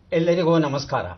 ಎಲ್ಲರಿಗೂ ನಮಸ್ಕಾರ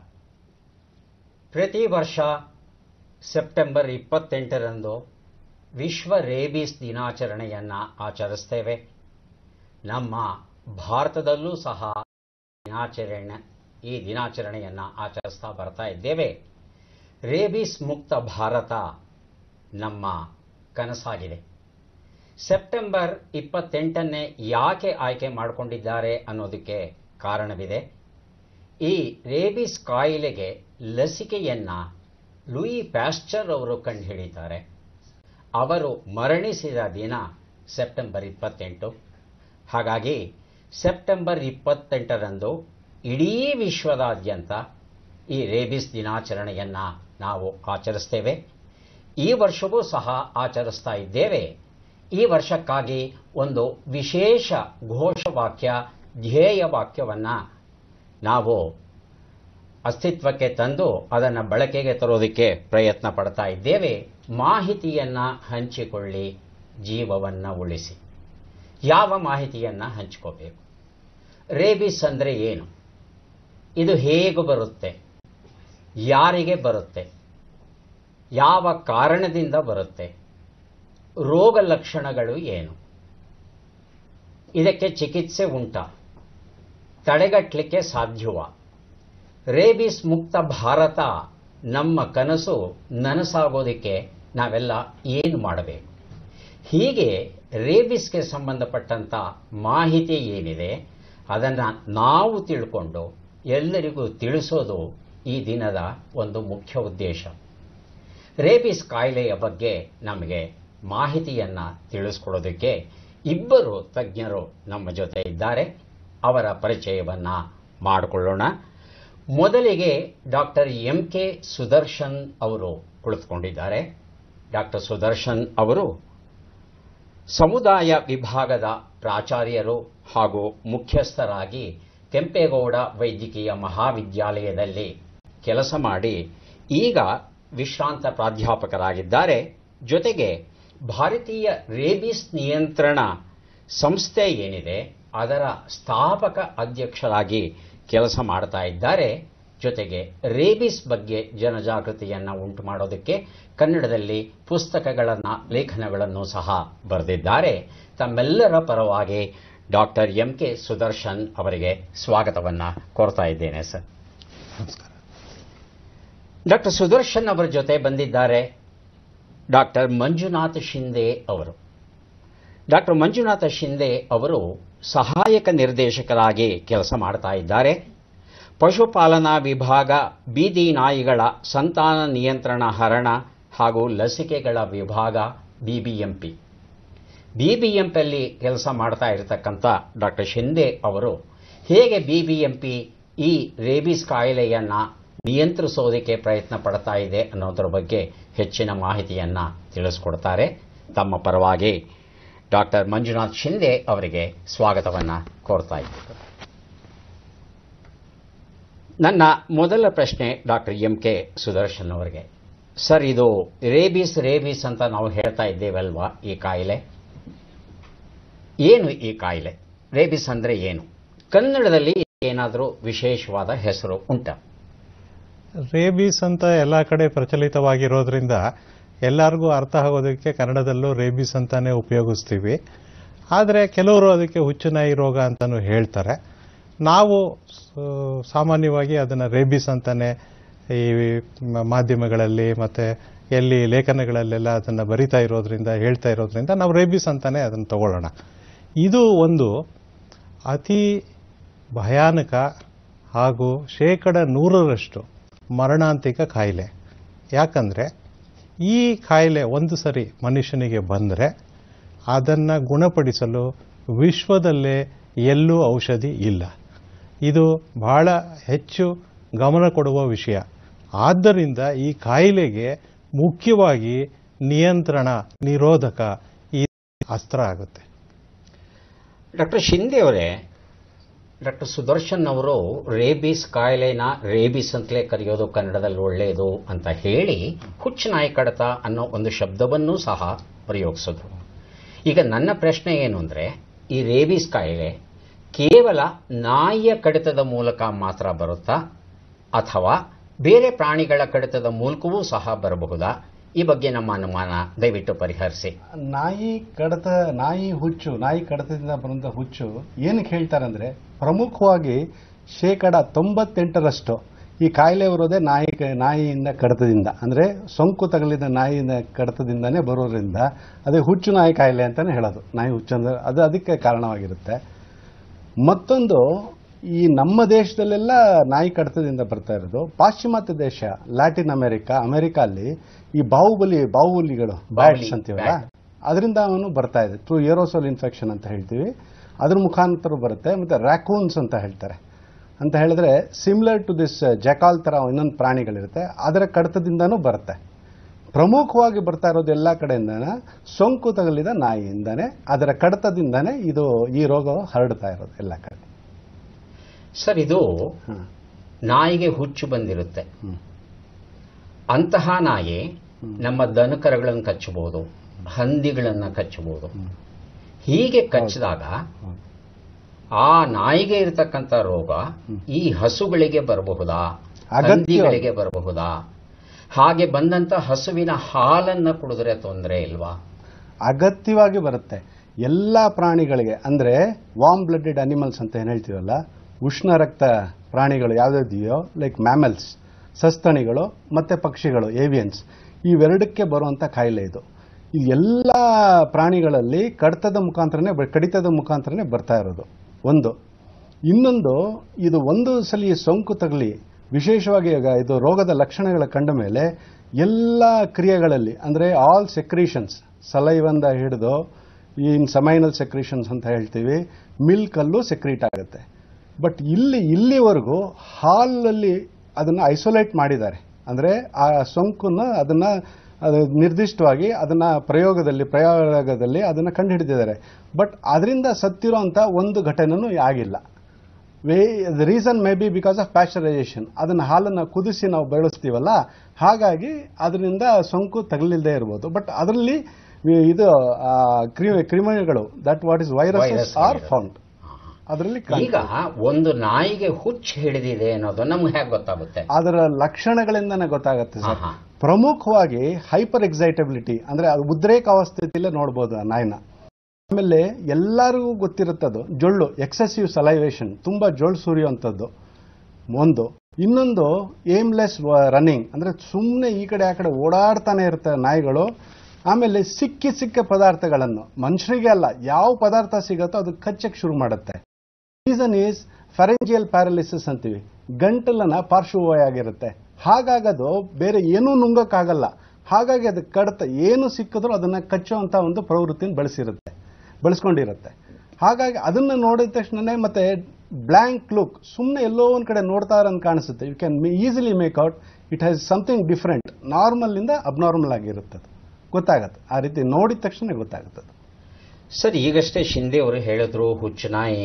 ಪ್ರತಿ ವರ್ಷ ಸೆಪ್ಟೆಂಬರ್ ಇಪ್ಪತ್ತೆಂಟರಂದು ವಿಶ್ವ ರೇಬೀಸ್ ದಿನಾಚರಣೆಯನ್ನು ಆಚರಿಸ್ತೇವೆ ನಮ್ಮ ಭಾರತದಲ್ಲೂ ಸಹ ದಿನಾಚರಣೆ ಈ ದಿನಾಚರಣೆಯನ್ನು ಆಚರಿಸ್ತಾ ಬರ್ತಾ ಇದ್ದೇವೆ ರೇಬೀಸ್ ಮುಕ್ತ ಭಾರತ ನಮ್ಮ ಕನಸಾಗಿದೆ ಸೆಪ್ಟೆಂಬರ್ ಇಪ್ಪತ್ತೆಂಟನ್ನೇ ಯಾಕೆ ಆಯ್ಕೆ ಮಾಡಿಕೊಂಡಿದ್ದಾರೆ ಅನ್ನೋದಕ್ಕೆ ಕಾರಣವಿದೆ ಈ ರೇಬಿಸ್ ಕಾಯಿಲೆಗೆ ಲಸಿಕೆಯನ್ನ ಲೂಯಿ ಪ್ಯಾಸ್ಚರ್ ಅವರು ಕಂಡುಹಿಡಿತಾರೆ ಅವರು ಮರಣಿಸಿದ ದಿನ ಸೆಪ್ಟೆಂಬರ್ ಇಪ್ಪತ್ತೆಂಟು ಹಾಗಾಗಿ ಸೆಪ್ಟೆಂಬರ್ ಇಪ್ಪತ್ತೆಂಟರಂದು ಇಡೀ ವಿಶ್ವದಾದ್ಯಂತ ಈ ರೇಬಿಸ್ ದಿನಾಚರಣೆಯನ್ನು ನಾವು ಆಚರಿಸ್ತೇವೆ ಈ ವರ್ಷವೂ ಸಹ ಆಚರಿಸ್ತಾ ಇದ್ದೇವೆ ಈ ವರ್ಷಕ್ಕಾಗಿ ಒಂದು ವಿಶೇಷ ಘೋಷವಾಕ್ಯ ಧ್ಯೇಯ ವಾಕ್ಯವನ್ನು ನಾವು ಅಸ್ತಿತ್ವಕ್ಕೆ ತಂದು ಅದನ್ನು ಬಳಕೆಗೆ ತರೋದಕ್ಕೆ ಪ್ರಯತ್ನ ಪಡ್ತಾ ಇದ್ದೇವೆ ಮಾಹಿತಿಯನ್ನು ಹಂಚಿಕೊಳ್ಳಿ ಜೀವವನ್ನು ಉಳಿಸಿ ಯಾವ ಮಾಹಿತಿಯನ್ನು ಹಂಚ್ಕೋಬೇಕು ರೇಬಿಸ್ ಅಂದರೆ ಏನು ಇದು ಹೇಗೆ ಬರುತ್ತೆ ಯಾರಿಗೆ ಬರುತ್ತೆ ಯಾವ ಕಾರಣದಿಂದ ಬರುತ್ತೆ ರೋಗ ಲಕ್ಷಣಗಳು ಏನು ಇದಕ್ಕೆ ಚಿಕಿತ್ಸೆ ಉಂಟಾ ತಡೆಗಟ್ಟಲಿಕ್ಕೆ ಸಾಧ್ಯವಾ ರೇಬಿಸ್ ಮುಕ್ತ ಭಾರತ ನಮ್ಮ ಕನಸು ನನಸಾಗೋದಕ್ಕೆ ನಾವೆಲ್ಲ ಏನು ಮಾಡಬೇಕು ಹೀಗೆ ರೇಬಿಸ್ಗೆ ಸಂಬಂಧಪಟ್ಟಂಥ ಮಾಹಿತಿ ಏನಿದೆ ಅದನ್ನು ನಾವು ತಿಳ್ಕೊಂಡು ಎಲ್ಲರಿಗೂ ತಿಳಿಸೋದು ಈ ದಿನದ ಒಂದು ಮುಖ್ಯ ಉದ್ದೇಶ ರೇಬಿಸ್ ಕಾಯಿಲೆಯ ಬಗ್ಗೆ ನಮಗೆ ಮಾಹಿತಿಯನ್ನು ತಿಳಿಸ್ಕೊಡೋದಕ್ಕೆ ಇಬ್ಬರು ತಜ್ಞರು ನಮ್ಮ ಜೊತೆ ಇದ್ದಾರೆ ಅವರ ಪರಿಚಯವನ್ನು ಮಾಡಿಕೊಳ್ಳೋಣ ಮೊದಲಿಗೆ ಡಾಕ್ಟರ್ ಎಂ ಕೆ ಸುದರ್ಶನ್ ಅವರು ಕುಳಿತುಕೊಂಡಿದ್ದಾರೆ ಡಾಕ್ಟರ್ ಸುದರ್ಶನ್ ಅವರು ಸಮುದಾಯ ವಿಭಾಗದ ಪ್ರಾಚಾರ್ಯರು ಹಾಗೂ ಮುಖ್ಯಸ್ಥರಾಗಿ ಕೆಂಪೇಗೌಡ ವೈದ್ಯಕೀಯ ಮಹಾವಿದ್ಯಾಲಯದಲ್ಲಿ ಕೆಲಸ ಮಾಡಿ ಈಗ ವಿಶ್ರಾಂತ ಪ್ರಾಧ್ಯಾಪಕರಾಗಿದ್ದಾರೆ ಜೊತೆಗೆ ಭಾರತೀಯ ರೇಬಿಸ್ ನಿಯಂತ್ರಣ ಸಂಸ್ಥೆ ಏನಿದೆ ಅದರ ಸ್ಥಾಪಕ ಅಧ್ಯಕ್ಷರಾಗಿ ಕೆಲಸ ಮಾಡ್ತಾ ಇದ್ದಾರೆ ಜೊತೆಗೆ ರೇಬಿಸ್ ಬಗ್ಗೆ ಜನಜಾಗೃತಿಯನ್ನು ಉಂಟು ಮಾಡೋದಕ್ಕೆ ಕನ್ನಡದಲ್ಲಿ ಪುಸ್ತಕಗಳನ್ನು ಲೇಖನಗಳನ್ನು ಸಹ ಬರೆದಿದ್ದಾರೆ ತಮ್ಮೆಲ್ಲರ ಪರವಾಗಿ ಡಾಕ್ಟರ್ ಎಂ ಕೆ ಸುದರ್ಶನ್ ಅವರಿಗೆ ಸ್ವಾಗತವನ್ನು ಕೋರ್ತಾ ಇದ್ದೇನೆ ಸರ್ ನಮಸ್ಕಾರ ಡಾಕ್ಟರ್ ಸುದರ್ಶನ್ ಅವರ ಜೊತೆ ಬಂದಿದ್ದಾರೆ ಡಾಕ್ಟರ್ ಮಂಜುನಾಥ್ ಶಿಂದೆ ಅವರು ಡಾಕ್ಟರ್ ಮಂಜುನಾಥ ಶಿಂದೆ ಅವರು ಸಹಾಯಕ ನಿರ್ದೇಶಕರಾಗಿ ಕೆಲಸ ಮಾಡ್ತಾ ಇದ್ದಾರೆ ಪಶುಪಾಲನಾ ವಿಭಾಗ ಬೀದಿ ನಾಯಿಗಳ ಸಂತಾನ ನಿಯಂತ್ರಣ ಹರಣ ಹಾಗೂ ಲಸಿಕೆಗಳ ವಿಭಾಗ ಬಿಬಿಎಂಪಿ ಬಿಬಿಎಂಪಿಯಲ್ಲಿ ಕೆಲಸ ಮಾಡ್ತಾ ಇರತಕ್ಕಂಥ ಡಾಕ್ಟರ್ ಶಿಂದೆ ಅವರು ಹೇಗೆ ಬಿಬಿಎಂಪಿ ಈ ರೇಬಿಸ್ ಕಾಯಿಲೆಯನ್ನು ನಿಯಂತ್ರಿಸೋದಕ್ಕೆ ಪ್ರಯತ್ನ ಪಡ್ತಾ ಇದೆ ಅನ್ನೋದರ ಬಗ್ಗೆ ಹೆಚ್ಚಿನ ಮಾಹಿತಿಯನ್ನು ತಿಳಿಸ್ಕೊಡ್ತಾರೆ ತಮ್ಮ ಪರವಾಗಿ ಡಾಕ್ಟರ್ ಮಂಜುನಾಥ್ ಶಿಂದೆ ಅವರಿಗೆ ಸ್ವಾಗತವನ್ನು ಕೋರ್ತಾ ಇದ್ದೇವೆ ನನ್ನ ಮೊದಲ ಪ್ರಶ್ನೆ ಡಾಕ್ಟರ್ ಎಂ ಕೆ ಸುದರ್ಶನ್ ಅವರಿಗೆ ಸರ್ ಇದು ರೇಬಿಸ್ ರೇಬಿಸ್ ಅಂತ ನಾವು ಹೇಳ್ತಾ ಇದ್ದೇವಲ್ವಾ ಈ ಕಾಯಿಲೆ ಏನು ಈ ಕಾಯಿಲೆ ರೇಬಿಸ್ ಅಂದರೆ ಏನು ಕನ್ನಡದಲ್ಲಿ ಏನಾದರೂ ವಿಶೇಷವಾದ ಹೆಸರು ಉಂಟಾ ರೇಬೀಸ್ ಅಂತ ಎಲ್ಲ ಕಡೆ ಪ್ರಚಲಿತವಾಗಿರೋದ್ರಿಂದ ಎಲ್ಲರಿಗೂ ಅರ್ಥ ಆಗೋದಕ್ಕೆ ಕನ್ನಡದಲ್ಲೂ ರೇಬೀಸ್ ಅಂತಾನೆ ಉಪಯೋಗಿಸ್ತೀವಿ ಆದರೆ ಕೆಲವರು ಅದಕ್ಕೆ ಹುಚ್ಚುನಾಯಿ ರೋಗ ಅಂತಾನು ಹೇಳ್ತಾರೆ ನಾವು ಸ- ಸಾಮಾನ್ಯವಾಗಿ ಅದನ್ನು ರೇಬೀಸ್ ಅಂತಾನೆ ಈ ಮ- ಮಾಧ್ಯಮಗಳಲ್ಲಿ ಮತ್ತು ಎಲ್ಲಿ ಲೇಖನಗಳಲ್ಲೆಲ್ಲ ಅದನ್ನು ಬರಿತಾ ಇರೋದ್ರಿಂದ ಹೇಳ್ತಾ ಇರೋದ್ರಿಂದ ನಾವು ರೇಬೀಸ್ ಅಂತಾನೆ ಅದನ್ನು ತಗೊಳ್ಳೋಣ ಇದು ಒಂದು ಅತಿ ಭಯಾನಕ ಹಾಗೂ ಶೇಕಡ ನೂರರಷ್ಟು ಮರಣಾಂತಿಕ ಕಾಯಿಲೆ ಯಾಕಂದರೆ ಈ ಕಾಯಿಲೆ ಒಂದು ಸರಿ ಮನುಷ್ಯನಿಗೆ ಬಂದರೆ ಅದನ್ನು ಗುಣಪಡಿಸಲು ವಿಶ್ವದಲ್ಲೇ ಎಲ್ಲೂ ಔಷಧಿ ಇಲ್ಲ ಇದು ಬಹಳ ಹೆಚ್ಚು ಗಮನ ಕೊಡುವ ವಿಷಯ ಆದ್ದರಿಂದ ಈ ಕಾಯಿಲೆಗೆ ಮುಖ್ಯವಾಗಿ ನಿಯಂತ್ರಣ ನಿರೋಧಕ ಈ ಅಸ್ತ್ರ ಆಗುತ್ತೆ ಡಾಕ್ಟರ್ ಶಿಂದೆ ಅವರೇ ಡಾಕ್ಟರ್ ಸುದರ್ಶನ್ ಅವರು ರೇಬಿಸ್ ಕಾಯಿಲೆನ ರೇಬಿಸ್ ಅಂತಲೇ ಕರೆಯೋದು ಕನ್ನಡದಲ್ಲಿ ಒಳ್ಳೆಯದು ಅಂತ ಹೇಳಿ ಹುಚ್ಚು ನಾಯಿ ಕಡತ ಅನ್ನೋ ಒಂದು ಶಬ್ದವನ್ನೂ ಸಹ ಪ್ರಯೋಗಿಸಿದ್ರು ಈಗ ನನ್ನ ಪ್ರಶ್ನೆ ಏನು ಅಂದರೆ ಈ ರೇಬಿಸ್ ಕಾಯಿಲೆ ಕೇವಲ ನಾಯಿಯ ಕಡಿತದ ಮೂಲಕ ಮಾತ್ರ ಬರುತ್ತಾ ಅಥವಾ ಬೇರೆ ಪ್ರಾಣಿಗಳ ಕಡಿತದ ಮೂಲಕವೂ ಸಹ ಬರಬಹುದಾ ಈ ಬಗ್ಗೆ ನಮ್ಮ ಅನುಮಾನ ದಯವಿಟ್ಟು ಪರಿಹರಿಸಿ ನಾಯಿ ಕಡತ ನಾಯಿ ಹುಚ್ಚು ನಾಯಿ ಕಡತದಿಂದ ಬರುವಂಥ ಹುಚ್ಚು ಏನಕ್ಕೆ ಹೇಳ್ತಾರೆ ಅಂದರೆ ಪ್ರಮುಖವಾಗಿ ಶೇಕಡ ತೊಂಬತ್ತೆಂಟರಷ್ಟು ಈ ಕಾಯಿಲೆ ಬರೋದೇ ನಾಯಿ ಕ- ನಾಯಿಯಿಂದ ಕಡತದಿಂದ ಅಂದರೆ ಸೋಂಕು ತಗಲಿದ ನಾಯಿಯಿಂದ ಕಡತದಿಂದನೇ ಬರೋದ್ರಿಂದ ಅದೇ ಹುಚ್ಚು ನಾಯಿ ಕಾಯಿಲೆ ಅಂತಲೇ ಹೇಳೋದು ನಾಯಿ ಹುಚ್ಚು ಅಂದರೆ ಅದು ಅದಕ್ಕೆ ಕಾರಣವಾಗಿರುತ್ತೆ ಮತ್ತೊಂದು ಈ ನಮ್ಮ ದೇಶದಲ್ಲೆಲ್ಲ ನಾಯಿ ಕಡತದಿಂದ ಬರ್ತಾ ಇರೋದು ಪಾಶ್ಚಿಮಾತ್ಯ ದೇಶ ಲ್ಯಾಟಿನ್ ಅಮೆರಿಕ ಅಮೆರಿಕ ಅಲ್ಲಿ ಈ ಬಾಹುಬಲಿ ಬಾಹುಬಲಿಗಳು ಬ್ಯಾಟ್ಸ್ ಬಾಹುಬಲಿ, ಅಂತೀವಲ್ಲ bat. ಅದರಿಂದ ಅವನು ಬರ್ತಾ ಇದೆ ಥ್ರೂ ಏರೋಸೋಲ್ ಇನ್ಫೆಕ್ಷನ್ ಅಂತ ಹೇಳ್ತೀವಿ ಅದ್ರ ಮುಖಾಂತರ ಬರುತ್ತೆ ಮತ್ತೆ ರ್ಯಾಕೂನ್ಸ್ ಅಂತ ಹೇಳ್ತಾರೆ ಅಂತ ಹೇಳಿದ್ರೆ ಸಿಮಿಲರ್ ಟು ದಿಸ್ ಜಕಾಲ್ ಥರ ಇನ್ನೊಂದು ಪ್ರಾಣಿಗಳಿರುತ್ತೆ ಅದರ ಕಡತದಿಂದನೂ ಬರುತ್ತೆ ಪ್ರಮುಖವಾಗಿ ಬರ್ತಾ ಇರೋದು ಎಲ್ಲ ಕಡೆಯಿಂದ ಸೋಂಕು ತಗಲಿದ ನಾಯಿಯಿಂದನೇ ಅದರ ಕಡತದಿಂದನೇ ಇದು ಈ ರೋಗ ಹರಡ್ತಾ ಇರೋದು ಎಲ್ಲ ಕಡೆ ಸರ್ ಇದು ಹ್ಮ್. ನಾಯಿಗೆ ಹುಚ್ಚು ಬಂದಿರುತ್ತೆ ಹ್ಮ್. ಅಂತಹ ನಾಯಿ ನಮ್ಮ ದನಕರಗಳನ್ನು ಕಚ್ಚಬಹುದು ಹಂದಿಗಳನ್ನ ಕಚ್ಚಬಹುದು ಹೀಗೆ ಕಚ್ಚಿದಾಗ ಹೌದು. ಆ ನಾಯಿಗೆ ಇರತಕ್ಕಂತ ರೋಗ ಈ ಹಸುಗಳಿಗೆ ಬರಬಹುದಾ ಅಗತ್ಯ. ಹಂದಿಗಳಿಗೆ ಬರಬಹುದಾ ಹಾಗೆ ಬಂದಂತ ಹಸುವಿನ ಹಾಲನ್ನ ಕುಡಿದ್ರೆ ತೊಂದರೆ ಇಲ್ವಾ ಅಗತ್ಯವಾಗಿ ಬರುತ್ತೆ ಎಲ್ಲ ಪ್ರಾಣಿಗಳಿಗೆ ಅಂದರೆ ವಾರ್ಮ್ ಬ್ಲಡೆಡ್ ಅನಿಮಲ್ಸ್ ಅಂತ ಏನು ಹೇಳ್ತೀವಲ್ಲ ಉಷ್ಣ ರಕ್ತ ಪ್ರಾಣಿಗಳು ಯಾವುದಿದೆಯೋ ಲೈಕ್ ಮ್ಯಾಮಲ್ಸ್ ಸಸ್ತನಿಗಳು ಮತ್ತು ಪಕ್ಷಿಗಳು ಏವಿಯನ್ಸ್ ಇವೆರಡಕ್ಕೆ ಬರುವಂಥ ಕಾಯಿಲೆ ಇದು ಈ ಎಲ್ಲ ಪ್ರಾಣಿಗಳಲ್ಲಿ ಕಡಿತದ ಮುಖಾಂತರನೇ ಬ- ಕಡಿತದ ಮುಖಾಂತರನೇ ಬರ್ತಾ ಇರೋದು ಒಂದು ಇನ್ನೊಂದು ಇದು ಒಂದು ಸಲ ಈ ಸೋಂಕು ತಗಲಿ ವಿಶೇಷವಾಗಿ ಈಗ ಇದು ರೋಗದ ಲಕ್ಷಣಗಳ ಕಂಡ ಮೇಲೆ ಎಲ್ಲ ಕ್ರಿಯೆಗಳಲ್ಲಿ ಅಂದರೆ ಆಲ್ ಸೆಕ್ರೀಷನ್ಸ್ ಸಲೈವಂದ ಹಿಡಿದು ಇನ್ ಸಮೈನಲ್ ಸೆಕ್ರೀಷನ್ಸ್ ಅಂತ ಹೇಳ್ತೀವಿ ಮಿಲ್ಕಲ್ಲೂ ಸೆಕ್ರೀಟ್ ಆಗುತ್ತೆ ಬಟ್ ಇಲ್ಲಿ ಇಲ್ಲಿವರೆಗೂ ಹಾಲಲ್ಲಿ ಅದನ್ನು ಐಸೋಲೇಟ್ ಮಾಡಿದ್ದಾರೆ ಅಂದರೆ ಆ ಸೋಂಕನ್ನು ಅದನ್ನು ಅದು ನಿರ್ದಿಷ್ಟವಾಗಿ ಅದನ್ನು ಪ್ರಯೋಗದಲ್ಲಿ ಪ್ರಯೋಗದಲ್ಲಿ ಅದನ್ನು ಕಂಡುಹಿಡಿದಿದ್ದಾರೆ ಬಟ್ ಅದರಿಂದ ಸತ್ತಿರೋಂಥ ಒಂದು ಘಟನೆನೂ ಆಗಿಲ್ಲ way the reason may be because of pasteurization ಅದನ್ನು ಹಾಲನ್ನು ಕುದಿಸಿ ನಾವು ಬೆಳೆಸ್ತೀವಲ್ಲ ಹಾಗಾಗಿ ಅದರಿಂದ ಸೋಂಕು ತಗಲಿಲ್ಲದೆ ಇರ್ಬೋದು ಬಟ್ ಅದರಲ್ಲಿ ಇದು ಆ, ಕ್ರಿ- ಕ್ರಿಮಿಗಳು that what is virus Virus are ಗಳಿರೋದು. ಫೌಂಡ್ ಅದರಲ್ಲಿ ಈಗ ಒಂದು ನಾಯಿಗೆ ಹುಚ್ಚು ಹಿಡಿದಿದೆ ಅನ್ನೋದು ನಮ್ಗೆ ಹೇಗೆ ಗೊತ್ತಾಗುತ್ತೆ ಅದರ ಲಕ್ಷಣಗಳಿಂದನೇ ಗೊತ್ತಾಗುತ್ತೆ ಸರ್ ಆಹಾ. ಪ್ರಮುಖವಾಗಿ ಹೈಪರ್ ಎಕ್ಸೈಟಬಿಲಿಟಿ ಅಂದ್ರೆ ಅದು ಉದ್ರೇಕಾವಸ್ಥೆಯಲ್ಲೇ ನೋಡ್ಬೋದು ಆ ನಾಯಿನ ಆಮೇಲೆ ಎಲ್ಲರಿಗೂ ಗೊತ್ತಿರುತ್ತದು ಜೊಳ್ಳು ಎಕ್ಸೆಸಿವ್ ಸಲೈವೇಶನ್ ತುಂಬಾ ಜೊಳ್ಳು ಸುರಿಯುವಂಥದ್ದು ಒಂದು ಇನ್ನೊಂದು ಏಮ್ಲೆಸ್ ರನ್ನಿಂಗ್ ಅಂದ್ರೆ ಸುಮ್ಮನೆ ಈ ಕಡೆ ಆ ಕಡೆ ಓಡಾಡ್ತಾನೆ ಇರ್ತವೆ ನಾಯಿಗಳು ಆಮೇಲೆ ಸಿಕ್ಕಿ ಸಿಕ್ಕ ಪದಾರ್ಥಗಳನ್ನು ಮನುಷ್ಯರಿಗೆ ಅಲ್ಲ ಯಾವ ಪದಾರ್ಥ ಸಿಗುತ್ತೋ ಅದು ಕಚ್ಚಕ್ಕೆ ಶುರು ಮಾಡುತ್ತೆ ರೀಸನ್ ಈಸ್ ಫರೆಂಜಿಯಲ್ ಪ್ಯಾರಲಿಸಿಸ್ ಅಂತೀವಿ ಗಂಟಲನ್ನ ಪಾರ್ಶ್ವವಾಗಿರುತ್ತೆ ಹಾಗಾಗದು ಬೇರೆ ಏನೂ ನುಂಗಕ್ಕಾಗಲ್ಲ ಹಾಗಾಗಿ ಅದು ಕಡತ ಏನು ಸಿಕ್ಕಿದ್ರೂ ಅದನ್ನ ಕಚ್ಚುವಂತ ಒಂದು ಪ್ರವೃತ್ತಿನ ಬೆಳೆಸಿರುತ್ತೆ ಬೆಳೆಸ್ಕೊಂಡಿರುತ್ತೆ ಹಾಗಾಗಿ ಅದನ್ನ ನೋಡಿದ ತಕ್ಷಣನೇ ಮತ್ತೆ ಬ್ಲ್ಯಾಂಕ್ ಲುಕ್ ಸುಮ್ಮನೆ ಎಲ್ಲೋ ಒಂದ್ ಕಡೆ ನೋಡ್ತಾ ಇರೋಂಗೆ ಕಾಣಿಸುತ್ತೆ you can easily make out it has something different normal ಇಂದ ಅಬ್ನಾರ್ಮಲ್ ಆಗಿರುತ್ತೆ ಅದು ಗೊತ್ತಾಗತ್ತೆ ಆ ರೀತಿ ನೋಡಿದ ತಕ್ಷಣ ಗೊತ್ತಾಗುತ್ತೆ ಅದು. ಸರ್ ಈಗಷ್ಟೇ ಶಿಂದೆ ಅವರು ಹೇಳಿದ್ರು ಹುಚ್ಚುನಾಯಿ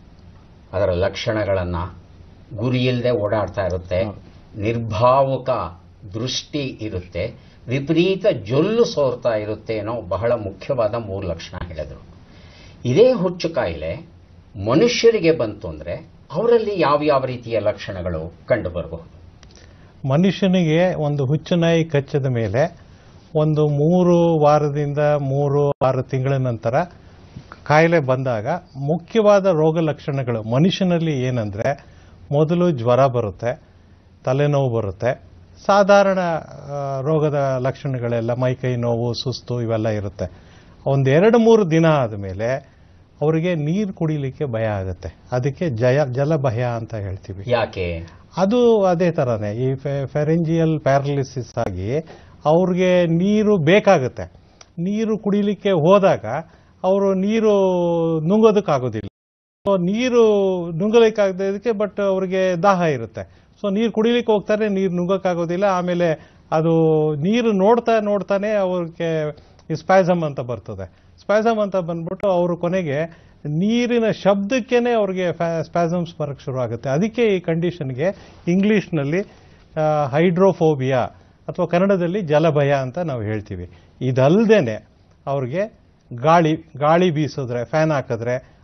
ಅದರ ಲಕ್ಷಣಗಳನ್ನ ಗುರಿಯಿಲ್ಲದೆ ಓಡಾಡ್ತಾ ಇರುತ್ತೆ ಹೌದು. ನಿರ್ಭಾವುಕ ದೃಷ್ಟಿ ಇರುತ್ತೆ ವಿಪರೀತ ಜೊಲ್ಲು ಸೋರ್ತಾ ಇರುತ್ತೆ ಅನ್ನೋ ಬಹಳ ಮುಖ್ಯವಾದ ಮೂರು ಲಕ್ಷಣ ಹೇಳಿದ್ರು ಇದೇ ಹುಚ್ಚು ಕಾಯಿಲೆ ಮನುಷ್ಯರಿಗೆ ಬಂತು ಅಂದ್ರೆ ಅವರಲ್ಲಿ ಯಾವ ಯಾವ ರೀತಿಯ ಲಕ್ಷಣಗಳು ಕಂಡು ಬರಬಹುದು ಮನುಷ್ಯನಿಗೆ ಒಂದು ಹುಚ್ಚು ನಾಯಿ ಕಚ್ಚಿದ ಮೇಲೆ ಒಂದು ಮೂರು ವಾರದಿಂದ ಮೂರು ಆರು ತಿಂಗಳ ನಂತರ ಕಾಯಿಲೆ ಬಂದಾಗ ಮುಖ್ಯವಾದ ರೋಗ ಲಕ್ಷಣಗಳು ಮನುಷ್ಯನಲ್ಲಿ ಏನಂದ್ರೆ ಮೊದಲು ಜ್ವರ ಬರುತ್ತೆ ತಲೆನೋವು ಬರುತ್ತೆ ಸಾಧಾರಣ ಆ, ರೋಗದ ಲಕ್ಷಣಗಳೆಲ್ಲ ಮೈಕೈ ನೋವು ಸುಸ್ತು ಇವೆಲ್ಲ ಇರುತ್ತೆ ಒಂದು ಎರಡು ಮೂರು ದಿನ ಆದಮೇಲೆ ಅವರಿಗೆ ನೀರು ಕುಡಿಲಿಕ್ಕೆ ಭಯ ಆಗುತ್ತೆ ಅದಕ್ಕೆ ಜಯ ಜಲಭಯ ಅಂತ ಹೇಳ್ತೀವಿ ಯಾಕೆ ಅದು ಅದೇ ಥರನೇ ಈ ಫೆರೆಂಜಿಯಲ್ ಪ್ಯಾರಲಿಸಿಸ್ ಆಗಿ ಅವ್ರಿಗೆ ನೀರು ಬೇಕಾಗುತ್ತೆ ನೀರು ಕುಡಿಲಿಕ್ಕೆ ಹೋದಾಗ ಅವರು ನೀರು ನುಂಗೋದಕ್ಕಾಗೋದಿಲ್ಲ ಸೊ ನೀರು ನುಂಗಲಿಕ್ಕಾಗದಕ್ಕೆ ಬಟ್ ಅವ್ರಿಗೆ ದಾಹ ಇರುತ್ತೆ ಸೊ ನೀರು ಕುಡಿಲಿಕ್ಕೆ ಹೋಗ್ತಾರೆ ನೀರು ನುಂಗಕ್ಕಾಗೋದಿಲ್ಲ ಆಮೇಲೆ ಅದು ನೀರು ನೋಡ್ತಾ ನೋಡ್ತಾನೆ ಅವ್ರಿಗೆ ಈ ಸ್ಪ್ಯಾಸಮ್ ಅಂತ ಬರ್ತದೆ ಸ್ಪ್ಯಾಸಮ್ ಅಂತ ಬಂದ್ಬಿಟ್ಟು ಅವರು ಕೊನೆಗೆ ನೀರಿನ ಶಬ್ದಕ್ಕೇನೆ ಅವ್ರಿಗೆ ಸ್ಪ್ಯಾಸಮ್ಸ್ ಬರಕ್ಕೆ ಶುರು ಆಗುತ್ತೆ ಅದಕ್ಕೆ ಈ ಕಂಡೀಷನ್ಗೆ ಇಂಗ್ಲಿಷ್ನಲ್ಲಿ ಹೈಡ್ರೋಫೋಬಿಯಾ ಅಥವಾ ಕನ್ನಡದಲ್ಲಿ ಜಲಭಯ ಅಂತ ನಾವು ಹೇಳ್ತೀವಿ ಇದಲ್ದೇನೆ ಅವ್ರಿಗೆ ಗಾಳಿ ಗಾಳಿ ಬೀಸಿದ್ರೆ ಫ್ಯಾನ್ ಹಾಕಿದ್ರೆ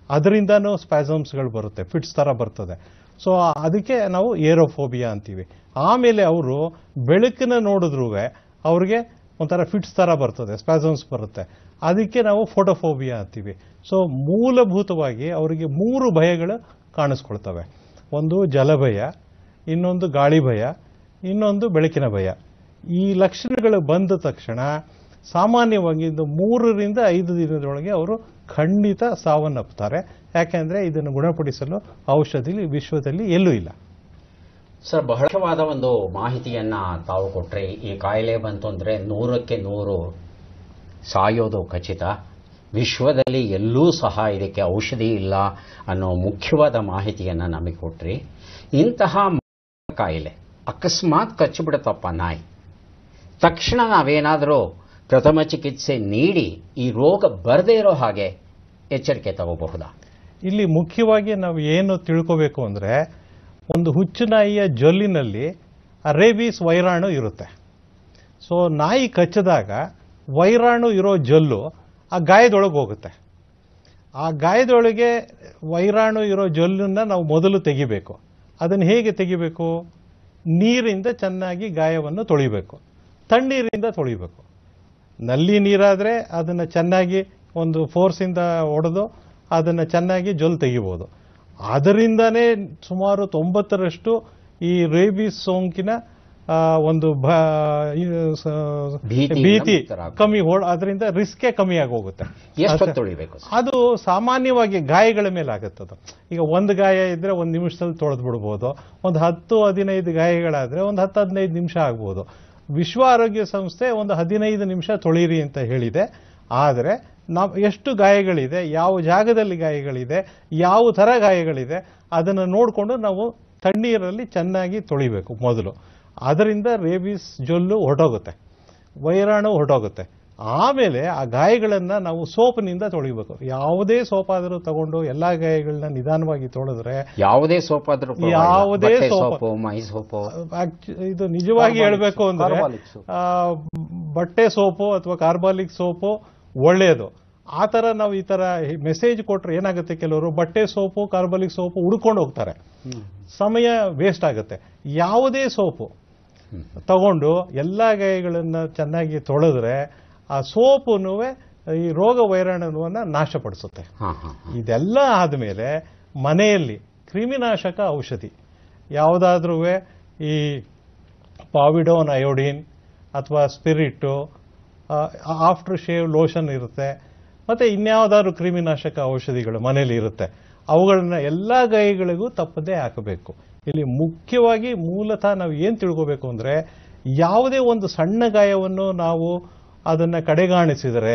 ಅದರಿಂದನೂ ಸ್ಪ್ಯಾಸಮ್ಸ್ಗಳು ಬರುತ್ತೆ ಫಿಟ್ಸ್ ಥರ ಬರ್ತದೆ ಸೊ ಅದಕ್ಕೆ ನಾವು ಏರೋಫೋಬಿಯಾ ಅಂತೀವಿ ಆಮೇಲೆ ಅವರು ಬೆಳಕನ್ನ ನೋಡಿದ್ರೂ ಅವ್ರಿಗೆ ಒಂಥರ ಫಿಟ್ಸ್ ಥರ ಬರ್ತದೆ ಸ್ಪ್ಯಾಸಮ್ಸ್ ಬರುತ್ತೆ ಅದಕ್ಕೆ ನಾವು ಫೋಟೋಫೋಬಿಯಾ ಅಂತೀವಿ ಸೊ ಮೂಲಭೂತವಾಗಿ ಅವರಿಗೆ ಮೂರು ಭಯಗಳು ಕಾಣಿಸ್ಕೊಳ್ತವೆ ಒಂದು ಜಲಭಯ ಇನ್ನೊಂದು ಗಾಳಿ ಭಯ ಇನ್ನೊಂದು ಬೆಳಕಿನ ಭಯ ಈ ಲಕ್ಷಣಗಳು ಬಂದ ತಕ್ಷಣ ಸಾಮಾನ್ಯವಾಗಿ ಇದು ಮೂರರಿಂದ ಐದು ದಿನದೊಳಗೆ ಅವರು ಖಂಡಿತ ಸಾವನ್ನಪ್ಪುತ್ತಾರೆ ಯಾಕೆಂದ್ರೆ ಇದನ್ನು ಗುಣಪಡಿಸಲು ಔಷಧಿ ವಿಶ್ವದಲ್ಲಿ ಎಲ್ಲೂ ಇಲ್ಲ ಸರ್ ಬಹಳ ಮುಖ್ಯವಾದ ಒಂದು ಮಾಹಿತಿಯನ್ನ ತಾವು ಕೊಟ್ರಿ ಈ ಕಾಯಿಲೆ ಬಂತು ಅಂದ್ರೆ ನೂರಕ್ಕೆ ನೂರು ಸಾಯೋದು ಖಚಿತ ವಿಶ್ವದಲ್ಲಿ ಎಲ್ಲೂ ಸಹ ಇದಕ್ಕೆ ಔಷಧಿ ಇಲ್ಲ ಅನ್ನೋ ಮುಖ್ಯವಾದ ಮಾಹಿತಿಯನ್ನ ನಮಗೆ ಕೊಟ್ರಿ ಇಂತಹ ಕಾಯಿಲೆ ಅಕಸ್ಮಾತ್ ಕಚ್ಚಿಬಿಡುತ್ತಪ್ಪ ನಾಯಿ ತಕ್ಷಣ ನಾವೇನಾದರೂ ಪ್ರಥಮ ಚಿಕಿತ್ಸೆ ನೀಡಿ ಈ ರೋಗ ಬರದೇ ಇರೋ ಹಾಗೆ ಎಚ್ಚರಿಕೆ ತಗೋಬಹುದಾ ಇಲ್ಲಿ ಮುಖ್ಯವಾಗಿ ನಾವು ಏನು ತಿಳ್ಕೋಬೇಕು ಅಂದ್ರೆ ಒಂದು ಹುಚ್ಚು ನಾಯಿಯ ಜೊಲ್ಲಿನಲ್ಲಿ ಆ ರೇಬೀಸ್ ವೈರಾಣು ಇರುತ್ತೆ ಸೊ ನಾಯಿ ಕಚ್ಚಿದಾಗ ವೈರಾಣು ಇರೋ ಜೊಲ್ಲು ಆ ಗಾಯದೊಳಗೆ ಹೋಗುತ್ತೆ ಆ ಗಾಯದೊಳಗೆ ವೈರಾಣು ಇರೋ ಜೊಲ್ಲನ್ನ ನಾವು ಮೊದಲು ತೆಗಿಬೇಕು ಅದನ್ನು ಹೇಗೆ ತೆಗಿಬೇಕು ನೀರಿಂದ ಚೆನ್ನಾಗಿ ಗಾಯವನ್ನು ತೊಳಿಬೇಕು ತಣ್ಣೀರಿಂದ ತೊಳಿಬೇಕು ನಲ್ಲಿ ನೀರಾದರೆ ಅದನ್ನು ಚೆನ್ನಾಗಿ ಒಂದು ಫೋರ್ಸಿಂದ ಹೊಡೆದು ಅದನ್ನು ಚೆನ್ನಾಗಿ ಜೊಲ್ ತೆಗಿಬೋದು ಅದರಿಂದನೇ ಸುಮಾರು ತೊಂಬತ್ತರಷ್ಟು ಈ ರೇಬೀಸ್ ಸೋಂಕಿನ ಆ, ಒಂದು ಭ ಈ ಸ- ಭೀತಿಯಿಂದ ಭೀತಿ ಮುಕ್ತರಾಗ್ಬೋದು. ಕಮ್ಮಿ ಹೋ ಅದರಿಂದ ರಿಸ್ಕೇ ಕಮ್ಮಿ ಆಗಿ ಹೋಗುತ್ತೆ ಎಷ್ಟು ಅಷ್ಟೇ. ತೊಳಿಬೇಕು ಸರ್? ಅದು ಸಾಮಾನ್ಯವಾಗಿ ಗಾಯಗಳ ಮೇಲೆ ಆಗುತ್ತದು ಈಗ ಒಂದು ಗಾಯ ಇದ್ರೆ ಒಂದು ನಿಮಿಷದಲ್ಲಿ ತೊಳೆದು ಬಿಡ್ಬೋದು ಒಂದು ಹತ್ತು ಹದಿನೈದು ಗಾಯಗಳಾದ್ರೆ ಒಂದು ಹತ್ತು ಹದಿನೈದು ನಿಮಿಷ ಆಗ್ಬೋದು ವಿಶ್ವ ಆರೋಗ್ಯ ಸಂಸ್ಥೆ ಒಂದು ಹದಿನೈದು ನಿಮಿಷ ತೊಳೀರಿ ಅಂತ ಹೇಳಿದೆ ಆದರೆ ನಾವು ಎಷ್ಟು ಗಾಯಗಳಿದೆ ಯಾವ ಜಾಗದಲ್ಲಿ ಗಾಯಗಳಿದೆ ಯಾವ ಥರ ಗಾಯಗಳಿದೆ ಅದನ್ನು ನೋಡಿಕೊಂಡು ನಾವು ತಣ್ಣೀರಲ್ಲಿ ಚೆನ್ನಾಗಿ ತೊಳಿಬೇಕು ಮೊದಲು ಅದರಿಂದ ರೇಬೀಸ್ ಜೊಲ್ಲು ಹೊರಟೋಗುತ್ತೆ ವೈರಾಣು ಹೊರಟೋಗುತ್ತೆ ಆಮೇಲೆ ಆ ಗಾಯಗಳನ್ನು ನಾವು ಸೋಪ್ನಿಂದ ತೊಳಿಬೇಕು ಯಾವುದೇ ಸೋಪಾದರೂ ತಗೊಂಡು ಎಲ್ಲ ಗಾಯಗಳನ್ನ ನಿಧಾನವಾಗಿ ತೊಳೆದ್ರೆ ಯಾವುದೇ ಸೋಪ್ ಆದ್ರೂ ಪರವಾಗಿಲ್ಲ. ಯಾವುದೇ ಬಟ್ಟೆ ಸೋಪ್. ಸೋಪು ಮೈ ಸೋಪು actu- ಇದು ನಿಜವಾಗಿ Carbolic ಹೇಳಬೇಕು soap, ಅಂದ್ರೆ carbolic soap. ಆ, ಬಟ್ಟೆ ಸೋಪು ಅಥವಾ ಕಾರ್ಬಾಲಿಕ್ ಸೋಪು ಒಳ್ಳೆಯದು ಆ ಥರ ನಾವು ಈ ಥರ ಮೆಸೇಜ್ ಕೊಟ್ರೆ ಏನಾಗುತ್ತೆ ಕೆಲವರು ಬಟ್ಟೆ ಸೋಪು ಕಾರ್ಬಾಲಿಕ್ ಸೋಪು ಹುಡ್ಕೊಂಡು ಹೋಗ್ತಾರೆ ಸಮಯ ವೇಸ್ಟ್ ಆಗುತ್ತೆ ಯಾವುದೇ ಸೋಪು ಹ್ಮ್. ತಗೊಂಡು ಎಲ್ಲ ಗಾಯಗಳನ್ನು ಚೆನ್ನಾಗಿ ತೊಳೆದ್ರೆ ಆ ಸೋಪುನು ಈ ರೋಗ ವೈರಾಣುವನ್ನ ನಾಶಪಡಿಸುತ್ತೆ ಹಾ ಹಾ ಇದೆಲ್ಲ ಆದಮೇಲೆ ಮನೆಯಲ್ಲಿ ಕ್ರಿಮಿನಾಶಕ ಔಷಧಿ ಯಾವುದಾದ್ರೂ ಈ ಪಾವಿಡೋನ್ ಅಯೋಡಿನ್ ಅಥವಾ ಸ್ಪಿರಿಟ್ಟು ಆಫ್ಟರ್ ಶೇವ್ ಲೋಷನ್ ಇರುತ್ತೆ ಮತ್ತು ಇನ್ಯಾವುದಾದ್ರು ಕ್ರಿಮಿನಾಶಕ ಔಷಧಿಗಳು ಮನೇಲಿ ಇರುತ್ತೆ ಅವುಗಳನ್ನ ಎಲ್ಲ ಗಾಯಗಳಿಗೂ ತಪ್ಪದೇ ಹಾಕಬೇಕು ಇಲ್ಲಿ ಮುಖ್ಯವಾಗಿ ಮೂಲತಃ ನಾವು ಏನು ತಿಳ್ಕೋಬೇಕು ಅಂದರೆ ಯಾವುದೇ ಒಂದು ಸಣ್ಣ ಗಾಯವನ್ನು ನಾವು ಅದನ್ನು ಕಡೆಗಾಣಿಸಿದರೆ